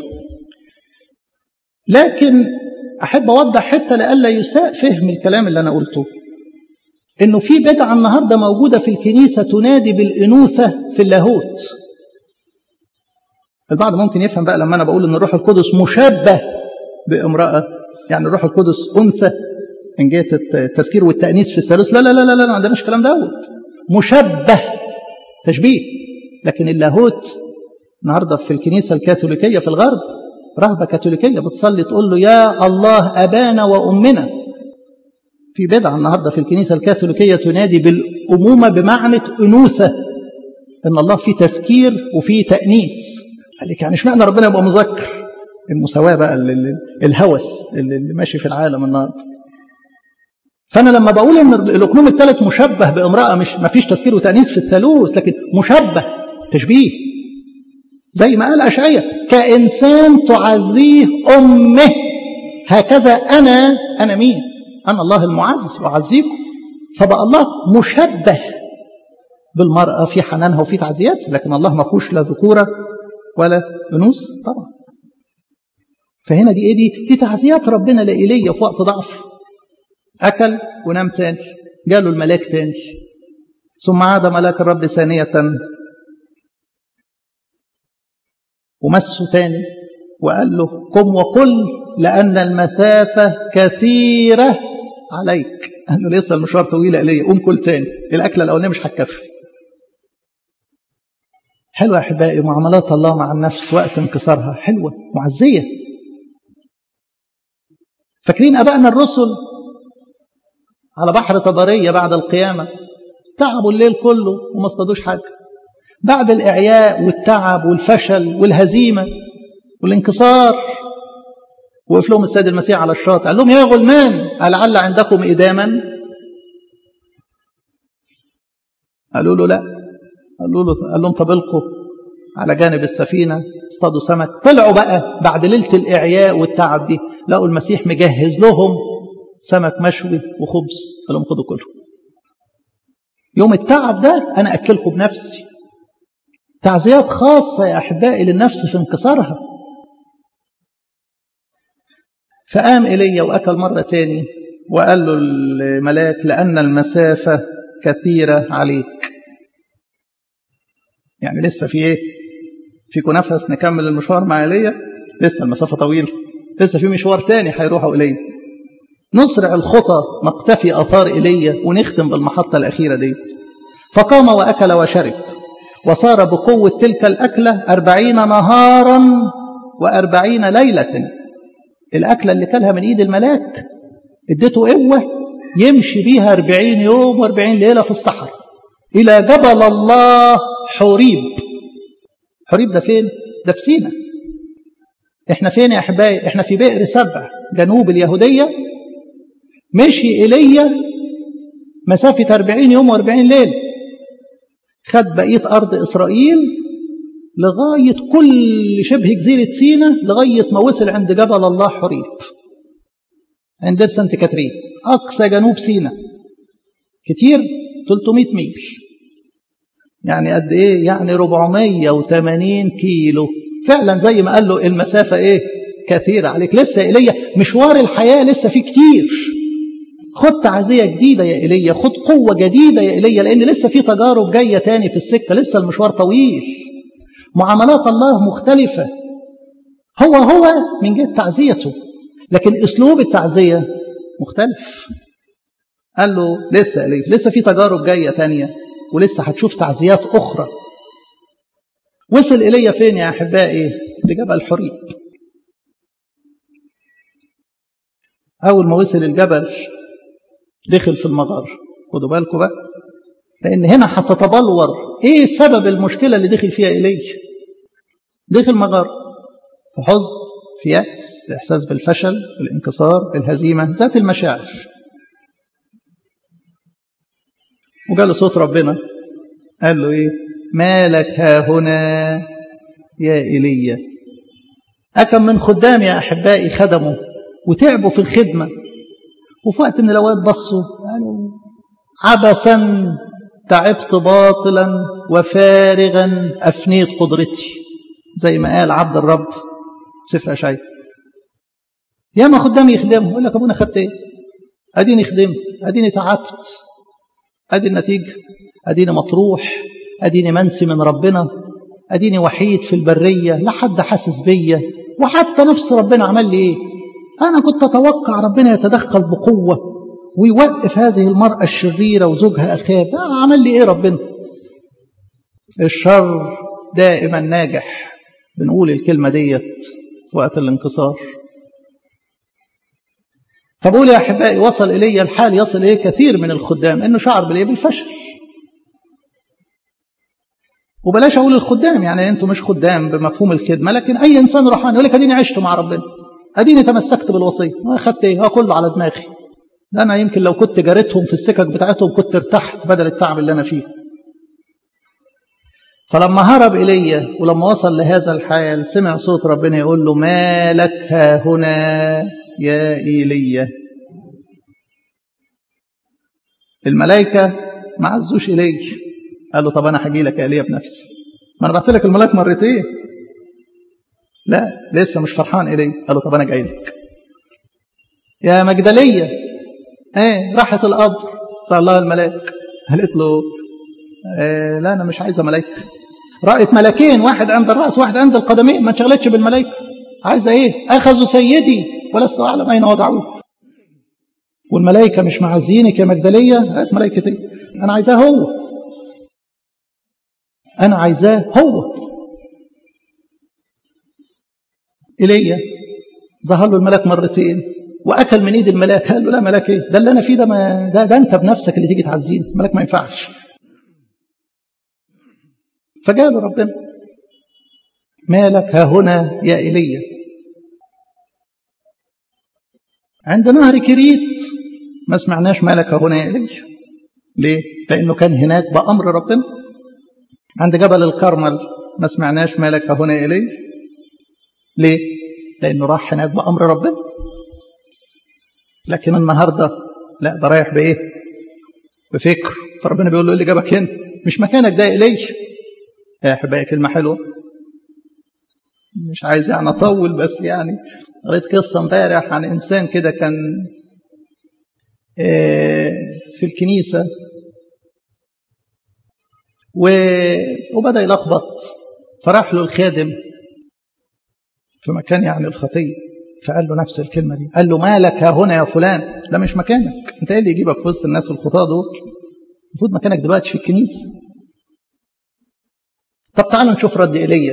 لكن احب اوضح حتى لئلا يساء فهم الكلام اللي انا قلته انه في بدعة النهاردة موجودة في الكنيسة تنادي بالانوثة في اللاهوت البعض ممكن يفهم بقى لما انا بقول ان الروح القدس مشبه بامراه يعني الروح القدس انثى ان جهه التذكير والتانيث في الثالوث لا لا لا لا, لا ما عندناش الكلام دوت مشبه تشبيه لكن اللاهوت النهارده في الكنيسه الكاثوليكيه في الغرب رهبه كاثوليكيه بتصلي تقول له يا الله ابانا وامنا في بدعه النهارده في الكنيسه الكاثوليكيه تنادي بالامومه بمعنى انوثه ان الله فيه تذكير وفيه تانيث عليك يعني اشمعنى ربنا يبقى مذكر المساواه بقى الهوس اللي ماشي في العالم النهارده فانا لما بقول ان الاقنوم الثالث مشبه بامراه مش ما فيش تذكير وتانيث في الثالوث لكن مشبه تشبيه زي ما قال اشعياء كانسان تعزيه امه هكذا انا انا مين انا الله المعز اعزيكم فبقى الله مشبه بالمراه في حنانها وفي تعزيتها لكن الله ما فيهوش لا ذكوره ولا انوث طبعا فهنا دي ايه دي دي تعزيات ربنا لايليا في وقت ضعف أكل ونام تاني جاله الملاك تاني ثم عاد ملاك الرب ثانية ومسه تاني وقال له قم وقل لأن المسافة كثيرة عليك قال له لسه المشوار طويل إلي قوم كل تاني الأكلة الأولانية مش هتكفي حلوة يا أحبائي معاملات الله مع النفس وقت انكسارها حلوة معزية فاكرين أبائنا الرسل على بحر طبرية بعد القيامة تعبوا الليل كله وما اصطادوش حاجة بعد الإعياء والتعب والفشل والهزيمة والانكسار وقف لهم السيد المسيح على الشاطئ قال لهم يا غلمان ألعل عندكم إداما قالوا له لا قالوا له قال لهم طب القوا على جانب السفينة اصطادوا سمك طلعوا بقى بعد ليلة الإعياء والتعب دي لقوا المسيح مجهز لهم سمك مشوي وخبز قال لهم خدوا كله يوم التعب ده أنا أكلكم بنفسي تعزيات خاصة يا أحبائي للنفس في انكسارها فقام إلي وأكل مرة تاني وقال له الملاك لأن المسافة كثيرة عليك يعني لسه في إيه فيكم نفس نكمل المشوار مع إيليا لسه المسافة طويلة لسه في مشوار تاني هيروحوا إليه نسرع الخطى نقتفي أثار إيليا ونختم بالمحطة الأخيرة دي فقام وأكل وشرب وصار بقوة تلك الأكلة أربعين نهارا وأربعين ليلة الأكلة اللي كلها من إيد الملاك اديته قوة يمشي بيها أربعين يوم وأربعين ليلة في الصحراء إلى جبل الله حوريب حوريب ده فين؟ ده في سينا احنا فين يا أحبائي؟ احنا في بئر سبع جنوب اليهودية مشي إلي مسافة أربعين يوم وأربعين ليلة خد بقية أرض إسرائيل لغاية كل شبه جزيرة سينا لغاية ما وصل عند جبل الله حريب عند سانت كاترين أقصى جنوب سينا كتير 300 ميل يعني قد إيه يعني 480 كيلو فعلا زي ما قال له المسافة إيه كثيرة عليك لسه إيليا مشوار الحياة لسه فيه كتير خد تعزية جديدة يا إيليا خد قوة جديدة يا إيليا لأن لسه في تجارب جاية تاني في السكة لسه المشوار طويل معاملات الله مختلفة هو هو من جهة تعزيته لكن أسلوب التعزية مختلف قال له لسه إليه لسه في تجارب جاية تانية ولسه هتشوف تعزيات أخرى وصل إلي فين يا أحبائي لجبل حريب أول ما وصل الجبل دخل في المغار خدوا بالكم بقى لأن هنا هتتبلور إيه سبب المشكلة اللي دخل فيها إلي دخل مغار في حزن في يأس في إحساس بالفشل بالانكسار بالهزيمة ذات المشاعر وقال له صوت ربنا قال له إيه مالك ها هنا يا إيليا أكم من خدام يا أحبائي خدموا وتعبوا في الخدمة وفي وقت من الأوقات بصوا قالوا عبثا تعبت باطلا وفارغا أفنيت قدرتي زي ما قال عبد الرب سفر شيء يا ما خدام يخدموا يقول لك ابونا خدت ايه اديني خدمت اديني تعبت ادي النتيجه اديني مطروح اديني منسي من ربنا اديني وحيد في البريه لا حد حاسس بيا وحتى نفس ربنا عمل لي ايه انا كنت اتوقع ربنا يتدخل بقوه ويوقف هذه المراه الشريره وزوجها اخاب آه عمل لي ايه ربنا الشر دائما ناجح بنقول الكلمه ديت في وقت الانكسار فبقول يا احبائي وصل الي الحال يصل اليه كثير من الخدام انه شعر بالايه بالفشل وبلاش اقول الخدام يعني انتم مش خدام بمفهوم الخدمه لكن اي انسان روحاني يقول لك اديني عشت مع ربنا اديني تمسكت بالوصيه اخدت ايه كله على دماغي ده انا يمكن لو كنت جارتهم في السكك بتاعتهم كنت ارتحت بدل التعب اللي انا فيه فلما هرب ايليا ولما وصل لهذا الحال سمع صوت ربنا يقول له ما لك ها هنا يا ايليا الملائكه ما عزوش ايليا قال له طب انا هاجي لك يا ايليا بنفسي ما انا بعت لك الملاك مرتين لا لسه مش فرحان ايليا قال له طب انا جاي لك يا مجدليه ايه راحت القبر صار لها الملاك قالت له إيه لا انا مش عايزه ملائكه رأت ملكين واحد عند الرأس واحد عند القدمين ما انشغلتش بالملائكة عايزة ايه أخذوا سيدي ولست أعلم أين وضعوه والملائكة مش معزينك يا مجدلية قالت ملائكة ايه أنا عايزاه هو أنا عايزاه هو إلي ظهر له الملاك مرتين وأكل من إيد الملاك قال له لا ملاك إيه ده اللي أنا فيه ده, ما ده, ده أنت بنفسك اللي تيجي تعزيني الملاك ما ينفعش فجاء ربنا مالك ها هنا يا إيليا عند نهر كريت ما سمعناش مالك ها هنا يا إيليا ليه؟ لأنه كان هناك بأمر ربنا عند جبل الكرمل ما سمعناش مالك ها هنا يا إيليا ليه؟ لأنه راح هناك بأمر ربنا لكن النهارده لا ده رايح بإيه؟ بفكر فربنا بيقول له إيه اللي جابك هنا؟ مش مكانك ده يا إيليا يا احبائي كلمه حلوه مش عايز يعني اطول بس يعني قريت قصه امبارح عن انسان كده كان في الكنيسه وبدا يلخبط فراح له الخادم في مكان يعني الخطيه فقال له نفس الكلمه دي قال له مالك ها هنا يا فلان ده مش مكانك انت ايه اللي يجيبك في وسط الناس الخطاه دول المفروض مكانك دلوقتي في الكنيسه طب تعالوا نشوف رد ايليا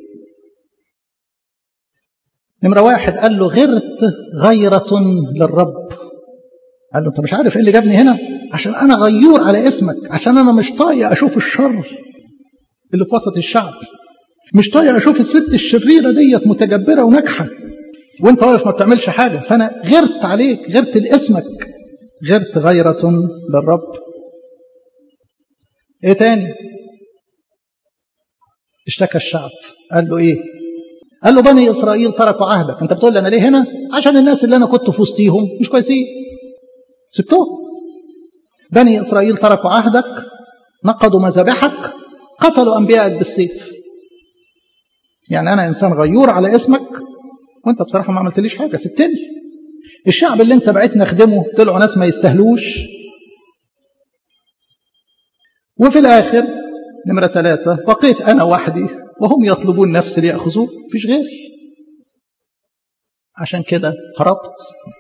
نمرة واحد قال له غرت غيرة للرب قال له انت مش عارف ايه اللي جابني هنا عشان انا غيور على اسمك عشان انا مش طايق اشوف الشر اللي في وسط الشعب مش طايق اشوف الست الشريرة ديت متجبرة وناجحة وانت واقف ما بتعملش حاجة فانا غرت عليك غرت لاسمك غرت غيرة للرب ايه تاني اشتكى الشعب قال له ايه قال له بني اسرائيل تركوا عهدك انت بتقول لي انا ليه هنا عشان الناس اللي انا كنت في وسطيهم مش كويسين سبتوهم بني اسرائيل تركوا عهدك نقضوا مذابحك قتلوا انبيائك بالسيف يعني انا انسان غيور على اسمك وانت بصراحه ما عملتليش حاجه سبتني الشعب اللي انت بعت نخدمه طلعوا ناس ما يستاهلوش وفي الاخر نمرة ثلاثة بقيت أنا وحدي وهم يطلبون نفسي ليأخذوه فيش غيري عشان كده هربت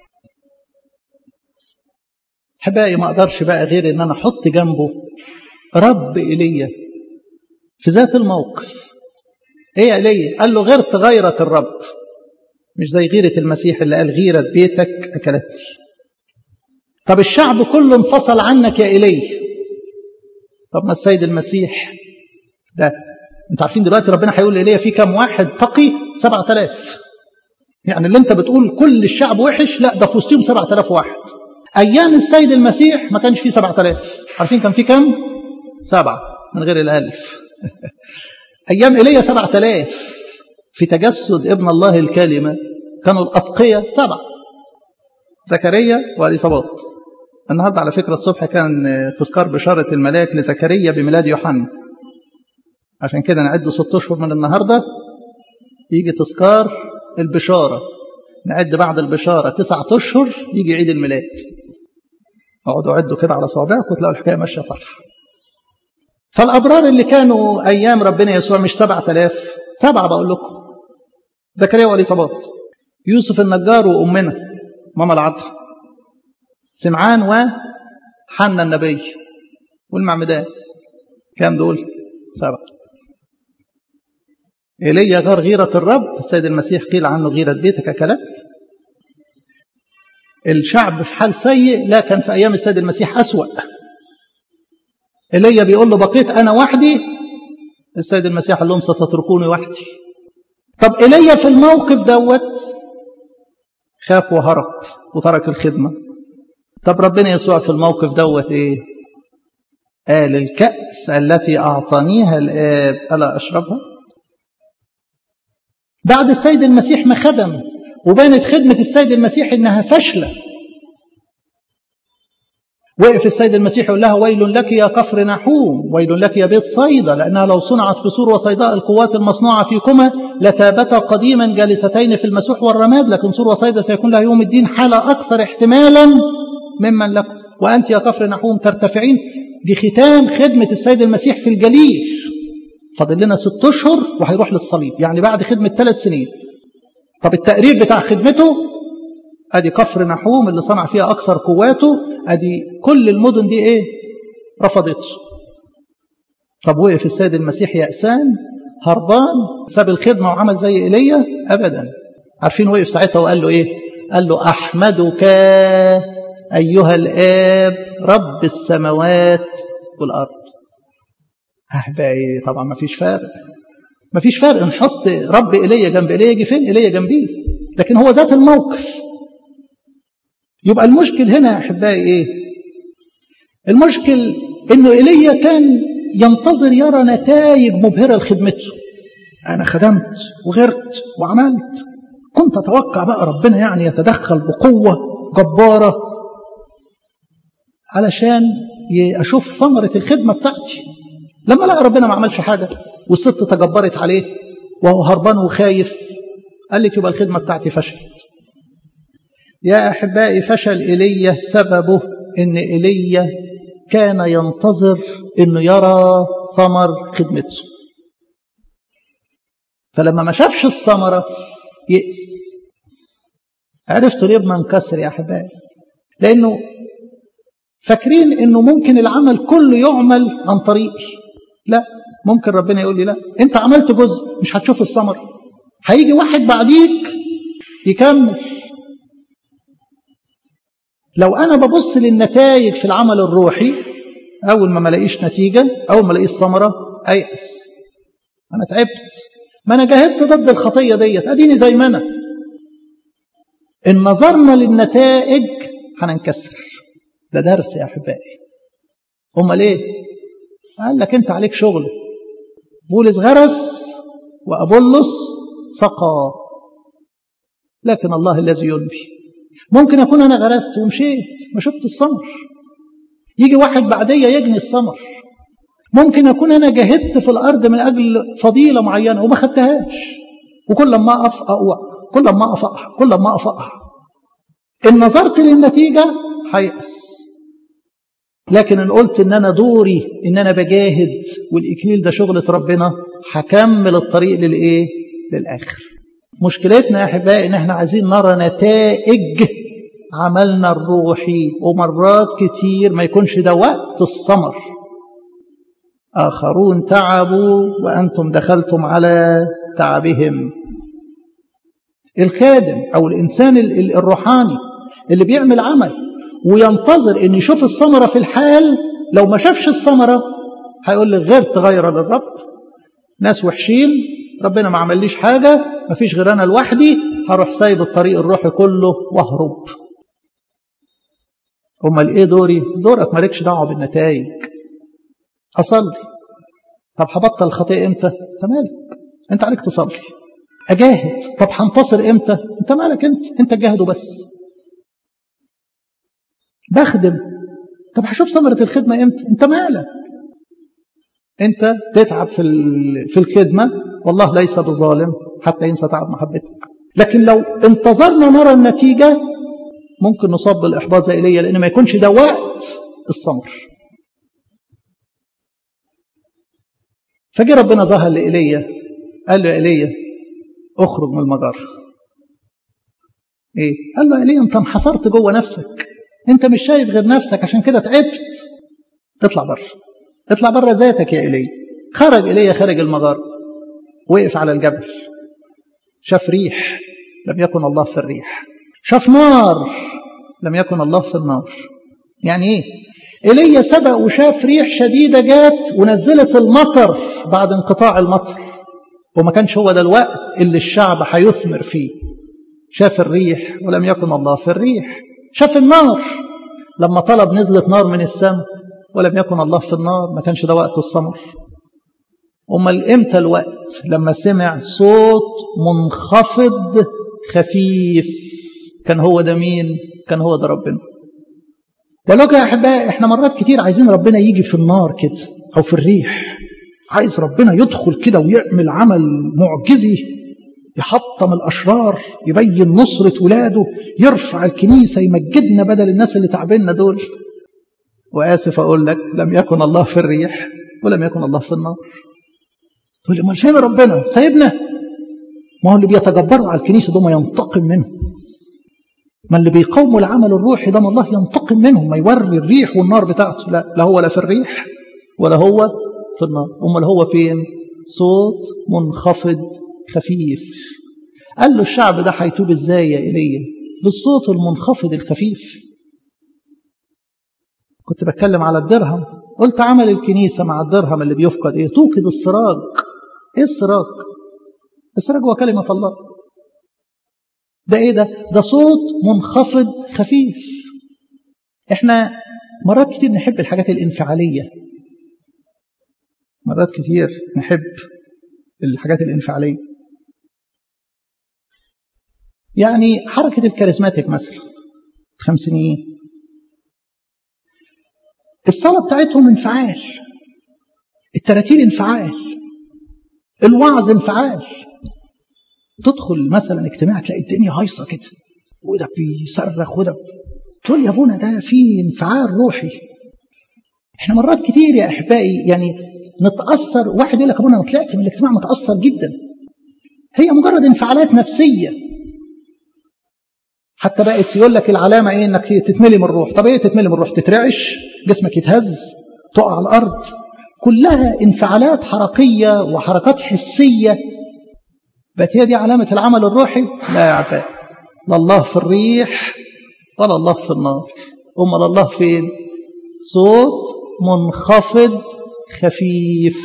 حبائي ما أقدرش بقى غير إن أنا أحط جنبه رب إيليا في ذات الموقف إيه إيليا قال له غيرت غيرة الرب مش زي غيرة المسيح اللي قال غيرة بيتك أكلتني طب الشعب كله انفصل عنك يا إيليا طب ما السيد المسيح ده انتوا عارفين دلوقتي ربنا هيقول لي في كام واحد تقي 7000 يعني اللي انت بتقول كل الشعب وحش لا ده في وسطهم 7000 واحد ايام السيد المسيح ما كانش فيه 7000 عارفين كان فيه كام سبعة من غير الالف ايام ايليا 7000 في تجسد ابن الله الكلمة كانوا الأتقية سبعة زكريا واليصابات النهاردة على فكرة الصبح كان تذكار بشارة الملاك لزكريا بميلاد يوحنا عشان كده نعد ست أشهر من النهاردة يجي تذكار البشارة نعد بعد البشارة تسعة أشهر يجي عيد الميلاد اقعدوا عدوا كده على صوابعكم وتلاقوا الحكاية ماشية صح فالأبرار اللي كانوا أيام ربنا يسوع مش سبعة آلاف سبعة بقول لكم زكريا وإليصابات يوسف النجار وأمنا ماما العذراء سمعان وحنا النبي والمعمدان كام دول سبعة إيليا غير غيرة الرب السيد المسيح قيل عنه غيرة بيتك أكلت الشعب في حال سيء لا كان في أيام السيد المسيح أسوأ إيليا بيقول له بقيت أنا وحدي السيد المسيح قال لهم ستتركوني وحدي طب إيليا في الموقف دوت خاف وهرب وترك الخدمة طب ربنا يسوع في الموقف دوت إيه قال الكأس التي أعطانيها الآب ألا أشربها بعد السيد المسيح ما خدم وبانت خدمة السيد المسيح إنها فاشلة وقف السيد المسيح يقول لها ويل لك يا كفر نحوم ويل لك يا بيت صيدا لأنها لو صنعت في سور وصيداء القوات المصنوعة فيكما لتابتا قديما جالستين في المسوح والرماد لكن سور وصيدا سيكون لها يوم الدين حالة أكثر احتمالا ممن لكم وأنت يا كفر نحوم ترتفعين دي ختام خدمة السيد المسيح في الجليل فاضل لنا ست أشهر وهيروح للصليب يعني بعد خدمة ثلاث سنين طب التقرير بتاع خدمته ادي كفر نحوم اللي صنع فيها اكثر قواته ادي كل المدن دي ايه رفضته طب وقف السيد المسيح يأسان هربان ساب الخدمة وعمل زي ايليا ابدا عارفين وقف ساعتها وقال له ايه قال له احمدك ايها الاب رب السماوات والارض احبائي طبعا ما فيش فرق ما فيش فرق نحط رب ايليا جنب ايليا يجي فين ايليا جنبيه لكن هو ذات الموقف يبقى المشكل هنا يا احبائي ايه المشكل انه ايليا كان ينتظر يرى نتائج مبهره لخدمته انا خدمت وغرت وعملت كنت اتوقع بقى ربنا يعني يتدخل بقوه جباره علشان اشوف ثمره الخدمه بتاعتي لما لقى ربنا ما عملش حاجه والست تجبرت عليه وهو هربان وخايف قال لك يبقى الخدمه بتاعتي فشلت يا احبائي فشل ايليا سببه ان ايليا كان ينتظر انه يرى ثمر خدمته فلما ما شافش الثمره يئس عرفتوا ليه بننكسر يا احبائي لانه فاكرين انه ممكن العمل كله يعمل عن طريقي لا ممكن ربنا يقول لي لا انت عملت جزء مش هتشوف الثمر هيجي واحد بعديك يكمل لو انا ببص للنتائج في العمل الروحي اول ما ملاقيش نتيجه اول ما الاقيش ثمره ايأس انا تعبت ما انا جاهدت ضد الخطيه ديت اديني زي ما انا ان نظرنا للنتائج هننكسر ده درس يا احبائي امال ايه قال لك انت عليك شغل بولس غرس وابولس سقى لكن الله الذي ينبي ممكن اكون انا غرست ومشيت ما شفت الثمر يجي واحد بعديه يجني الثمر ممكن اكون انا جاهدت في الارض من اجل فضيله معينه وما خدتهاش وكل ما اقف اقوى كل ما اقف اقع كل ما اقف اقع ان نظرت للنتيجه هيأس لكن ان قلت ان انا دوري ان انا بجاهد والاكليل ده شغله ربنا هكمل الطريق للايه للاخر مشكلتنا يا احبائي ان احنا عايزين نرى نتائج عملنا الروحي ومرات كتير ما يكونش ده وقت الثمر اخرون تعبوا وانتم دخلتم على تعبهم الخادم او الانسان الروحاني اللي بيعمل عمل وينتظر ان يشوف الثمره في الحال لو ما شافش الثمره هيقول لك غيرت غير للرب ناس وحشين ربنا ما عمليش حاجه ما فيش غير انا لوحدي هروح سايب الطريق الروحي كله واهرب امال ايه دوري دورك مالكش دعوه بالنتائج اصلي طب هبطل الخطيئه امتى انت مالك انت عليك تصلي اجاهد طب هنتصر امتى انت مالك انت انت جاهد وبس بخدم طب هشوف ثمرة الخدمة امتى انت مالك انت تتعب في في الخدمة والله ليس بظالم حتى ينسى تعب محبتك لكن لو انتظرنا نرى النتيجة ممكن نصاب بالإحباط زي إلي لأن ما يكونش ده وقت الثمر فجي ربنا ظهر لإيليا قال له يا إيليا اخرج من المجر ايه قال له يا إيليا انت انحصرت جوه نفسك انت مش شايف غير نفسك عشان كده تعبت اطلع بره اطلع بره ذاتك يا إيليا خرج إيليا خارج المجر وقف على الجبل شاف ريح لم يكن الله في الريح شاف نار لم يكن الله في النار يعني ايه ايليا سبق وشاف ريح شديدة جات ونزلت المطر بعد انقطاع المطر وما كانش هو ده الوقت اللي الشعب هيثمر فيه شاف الريح ولم يكن الله في الريح شاف النار لما طلب نزلت نار من السماء ولم يكن الله في النار ما كانش ده وقت الثمر امال امتى الوقت لما سمع صوت منخفض خفيف كان هو ده مين كان هو ده ربنا ولكن يا احبائي احنا مرات كتير عايزين ربنا يجي في النار كده او في الريح عايز ربنا يدخل كده ويعمل عمل معجزي يحطم الاشرار يبين نصرة ولاده يرفع الكنيسة يمجدنا بدل الناس اللي تعبنا دول واسف اقول لك لم يكن الله في الريح ولم يكن الله في النار تقول لي امال فين ربنا سايبنا ما هو اللي بيتجبروا على الكنيسه دول ما ينتقم منهم ما اللي بيقاوموا العمل الروحي ده ما الله ينتقم منهم ما يوري الريح والنار بتاعته لا لا هو لا في الريح ولا هو في النار امال هو فين صوت منخفض خفيف قال له الشعب ده هيتوب ازاي يا ايليا بالصوت المنخفض الخفيف كنت بتكلم على الدرهم قلت عمل الكنيسة مع الدرهم اللي بيفقد ايه توقد السراج ايه السراج السراج هو كلمة الله ده ايه ده ده صوت منخفض خفيف احنا مرات كتير نحب الحاجات الانفعالية مرات كتير نحب الحاجات الانفعالية يعني حركة الكاريزماتيك مثلا الخمسينيين الصلاة بتاعتهم انفعال التراتيل انفعال الوعظ انفعال تدخل مثلا اجتماع تلاقي الدنيا هايصة كده وده بيصرخ وده تقول يا ابونا ده في انفعال روحي احنا مرات كتير يا احبائي يعني نتاثر واحد يقول لك ابونا انا طلعت من الاجتماع متاثر جدا هي مجرد انفعالات نفسيه حتى بقت يقول لك العلامه ايه انك تتملي من الروح طب ايه تتملي من الروح تترعش جسمك يتهز تقع على الارض كلها انفعالات حركيه وحركات حسيه بقت هي دي علامه العمل الروحي لا يا عباد لا الله في الريح ولا الله في النار امال الله فين صوت منخفض خفيف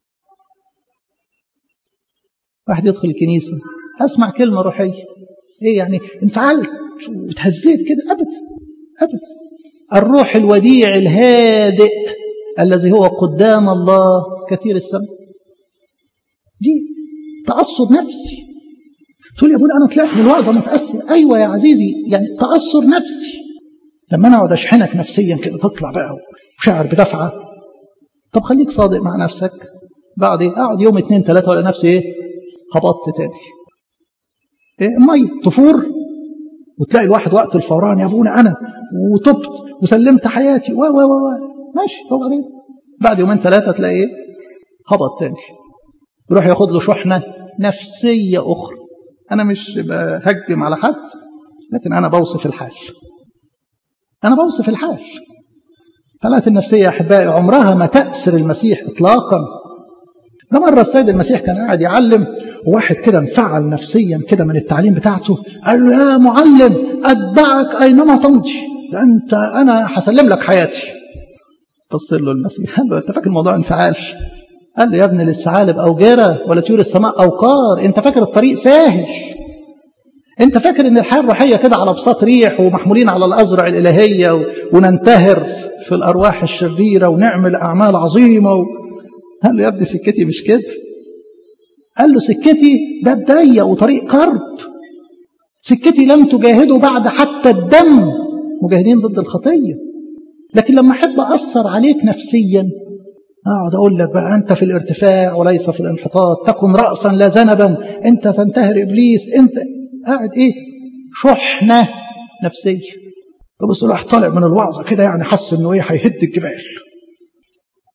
واحد يدخل الكنيسة أسمع كلمة روحية إيه يعني انفعلت وتهزيت كده أبدا أبدا الروح الوديع الهادئ الذي هو قدام الله كثير السمع دي تأثر نفسي تقول يا ابونا أنا طلعت من الوعظة متأثر أيوة يا عزيزي يعني تأثر نفسي لما أنا أقعد أشحنك نفسيا كده تطلع بقى وشعر بدفعة طب خليك صادق مع نفسك بعد ايه اقعد يوم اتنين تلاتة ولا نفسي ايه هبطت تاني ايه مية تفور وتلاقي الواحد وقت الفوران يا ابونا انا وتبت وسلمت حياتي و و و ماشي طب بعدين بعد يومين ثلاثة تلاقي ايه هبط تاني يروح ياخد له شحنة نفسية أخرى أنا مش بهجم على حد لكن أنا بوصف الحال أنا بوصف الحال حالات النفسية يا أحبائي عمرها ما تأسر المسيح إطلاقا ده مرة السيد المسيح كان قاعد يعلم وواحد كده انفعل نفسيا كده من التعليم بتاعته قال له يا معلم أتبعك أينما تمضي ده أنت أنا هسلم لك حياتي بص له المسيح قال له أنت فاكر الموضوع انفعال قال له يا ابن للثعالب أوجرة ولا طيور السماء أوقار أنت فاكر الطريق سهل انت فاكر ان الحياه الروحيه كده على بساط ريح ومحمولين على الازرع الالهيه وننتهر في الارواح الشريره ونعمل اعمال عظيمه و... قال له يا ابني سكتي مش كده قال له سكتي باب ضيق وطريق كرب سكتي لم تجاهدوا بعد حتى الدم مجاهدين ضد الخطيه لكن لما احب اثر عليك نفسيا اقعد اقول لك بقى انت في الارتفاع وليس في الانحطاط تكن راسا لا ذنبا انت تنتهر ابليس انت قاعد ايه شحنه نفسيه فبص راح طالع من الوعظه كده يعني حس انه ايه هيهد الجبال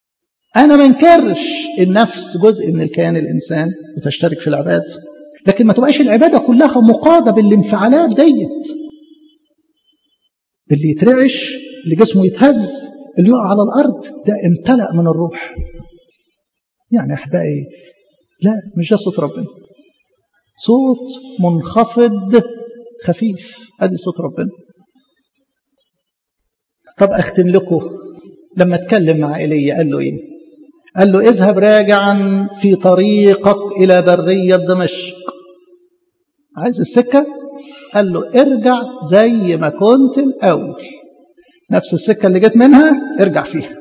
أنا ما انكرش النفس جزء من الكيان الإنسان بتشترك في العبادة لكن ما تبقاش العبادة كلها مقادة بالانفعالات ديت اللي يترعش اللي جسمه يتهز اللي يقع على الأرض ده امتلأ من الروح يعني أحبائي لا مش ده صوت ربنا صوت منخفض خفيف ادي صوت ربنا طب اختم لكم لما اتكلم مع ايليا قال له ايه قال له اذهب راجعا في طريقك الى بريه دمشق عايز السكه قال له ارجع زي ما كنت الاول نفس السكه اللي جيت منها ارجع فيها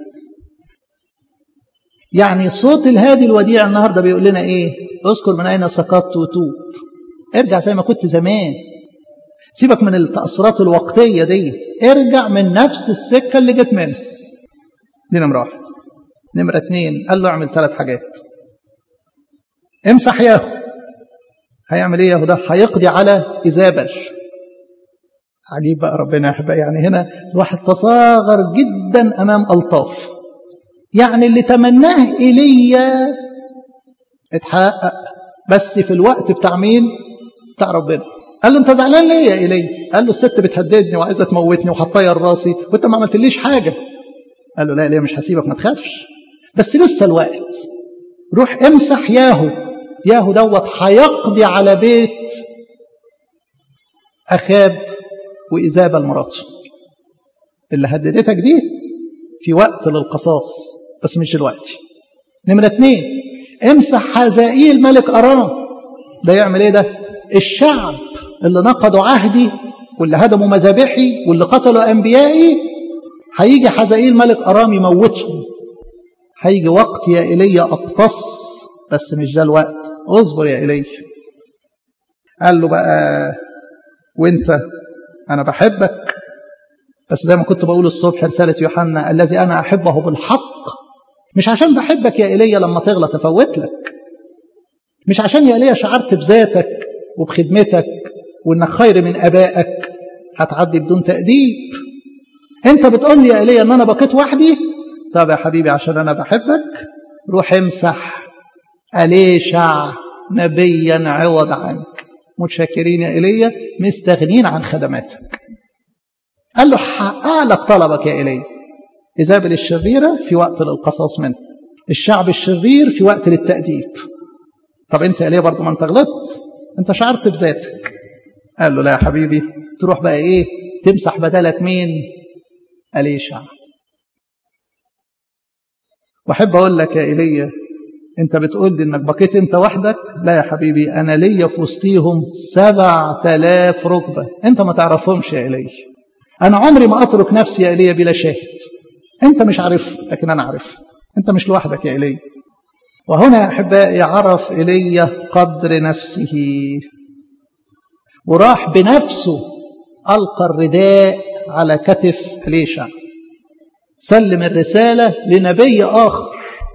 يعني صوت الهادي الوديع النهارده بيقول لنا ايه اذكر من اين سقطت وتوب ارجع زي ما كنت زمان سيبك من التأثرات الوقتية دي ارجع من نفس السكة اللي جت منها دي نمرة واحد نمرة اتنين قال له اعمل ثلاث حاجات امسح ياهو هيعمل ايه ياهو ده هيقضي على إيزابل عجيب بقى ربنا يا احبائي يعني هنا الواحد تصاغر جدا امام الطاف يعني اللي تمناه ايليا اتحقق بس في الوقت بتاع مين بتاع ربنا قال له انت زعلان ليه يا ايليا قال له الست بتهددني وعايزه تموتني وهتطير راسي وانت ما عملتليش حاجه قال له لا ليه مش هسيبك ما تخافش بس لسه الوقت روح امسح ياهو ياهو دوت هيقضي على بيت اخاب وايزابل مراته اللي هددتك دي في وقت للقصاص بس مش دلوقتي نمرة اتنين امسح حزائيل ملك أرام ده يعمل ايه ده الشعب اللي نقضوا عهدي واللي هدموا مذابحي واللي قتلوا أنبيائي هيجي حزائيل ملك أرام يموتهم هيجي وقت يا إيليا أقتص بس مش ده الوقت اصبر يا إيليا قال له بقى وانت انا بحبك بس زي ما كنت بقول الصبح رسالة يوحنا الذي أنا أحبه بالحق مش عشان بحبك يا إيليا لما تغلط أفوت لك مش عشان يا إيليا شعرت بذاتك وبخدمتك وإنك خير من أبائك هتعدي بدون تأديب أنت بتقول لي يا إيليا إن أنا بقيت وحدي طب يا حبيبي عشان أنا بحبك روح امسح أليشع نبيا عوض عنك متشكرين يا إيليا مستغنين عن خدماتك قال له حقق لك طلبك يا إيليا إيزابل الشريرة في وقت للقصاص منه الشعب الشرير في وقت للتأديب طب أنت يا إيليا برضه ما أنت غلطت أنت شعرت بذاتك قال له لا يا حبيبي تروح بقى إيه تمسح بدلك مين أليشع وأحب أقول لك يا إيليا أنت بتقول لي إنك بقيت أنت وحدك لا يا حبيبي أنا ليا في وسطيهم سبع تلاف ركبة أنت ما تعرفهمش يا إيليا أنا عمري ما أترك نفسي يا إيليا بلا شاهد أنت مش عارف لكن أنا عارف أنت مش لوحدك يا إيليا وهنا يا أحبائي عرف إيليا قدر نفسه وراح بنفسه ألقى الرداء على كتف ليشع سلم الرسالة لنبي آخر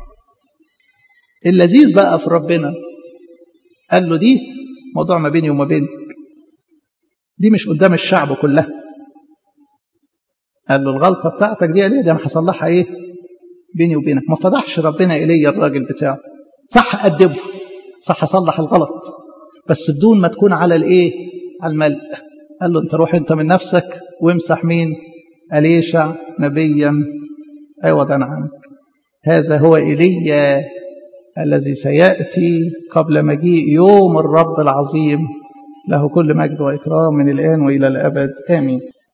اللذيذ بقى في ربنا قال له دي موضوع ما بيني وما بينك دي مش قدام الشعب كلها قال له الغلطة بتاعتك دي ليه ده أنا هصلحها إيه بيني وبينك ما فضحش ربنا إلي الراجل بتاعه صح أدبه صح أصلح الغلط بس بدون ما تكون على الإيه على الملء قال له أنت روح أنت من نفسك وامسح مين أليشع نبيا عوضا عنك هذا هو إيليا الذي سيأتي قبل مجيء يوم الرب العظيم له كل مجد وإكرام من الآن وإلى الأبد آمين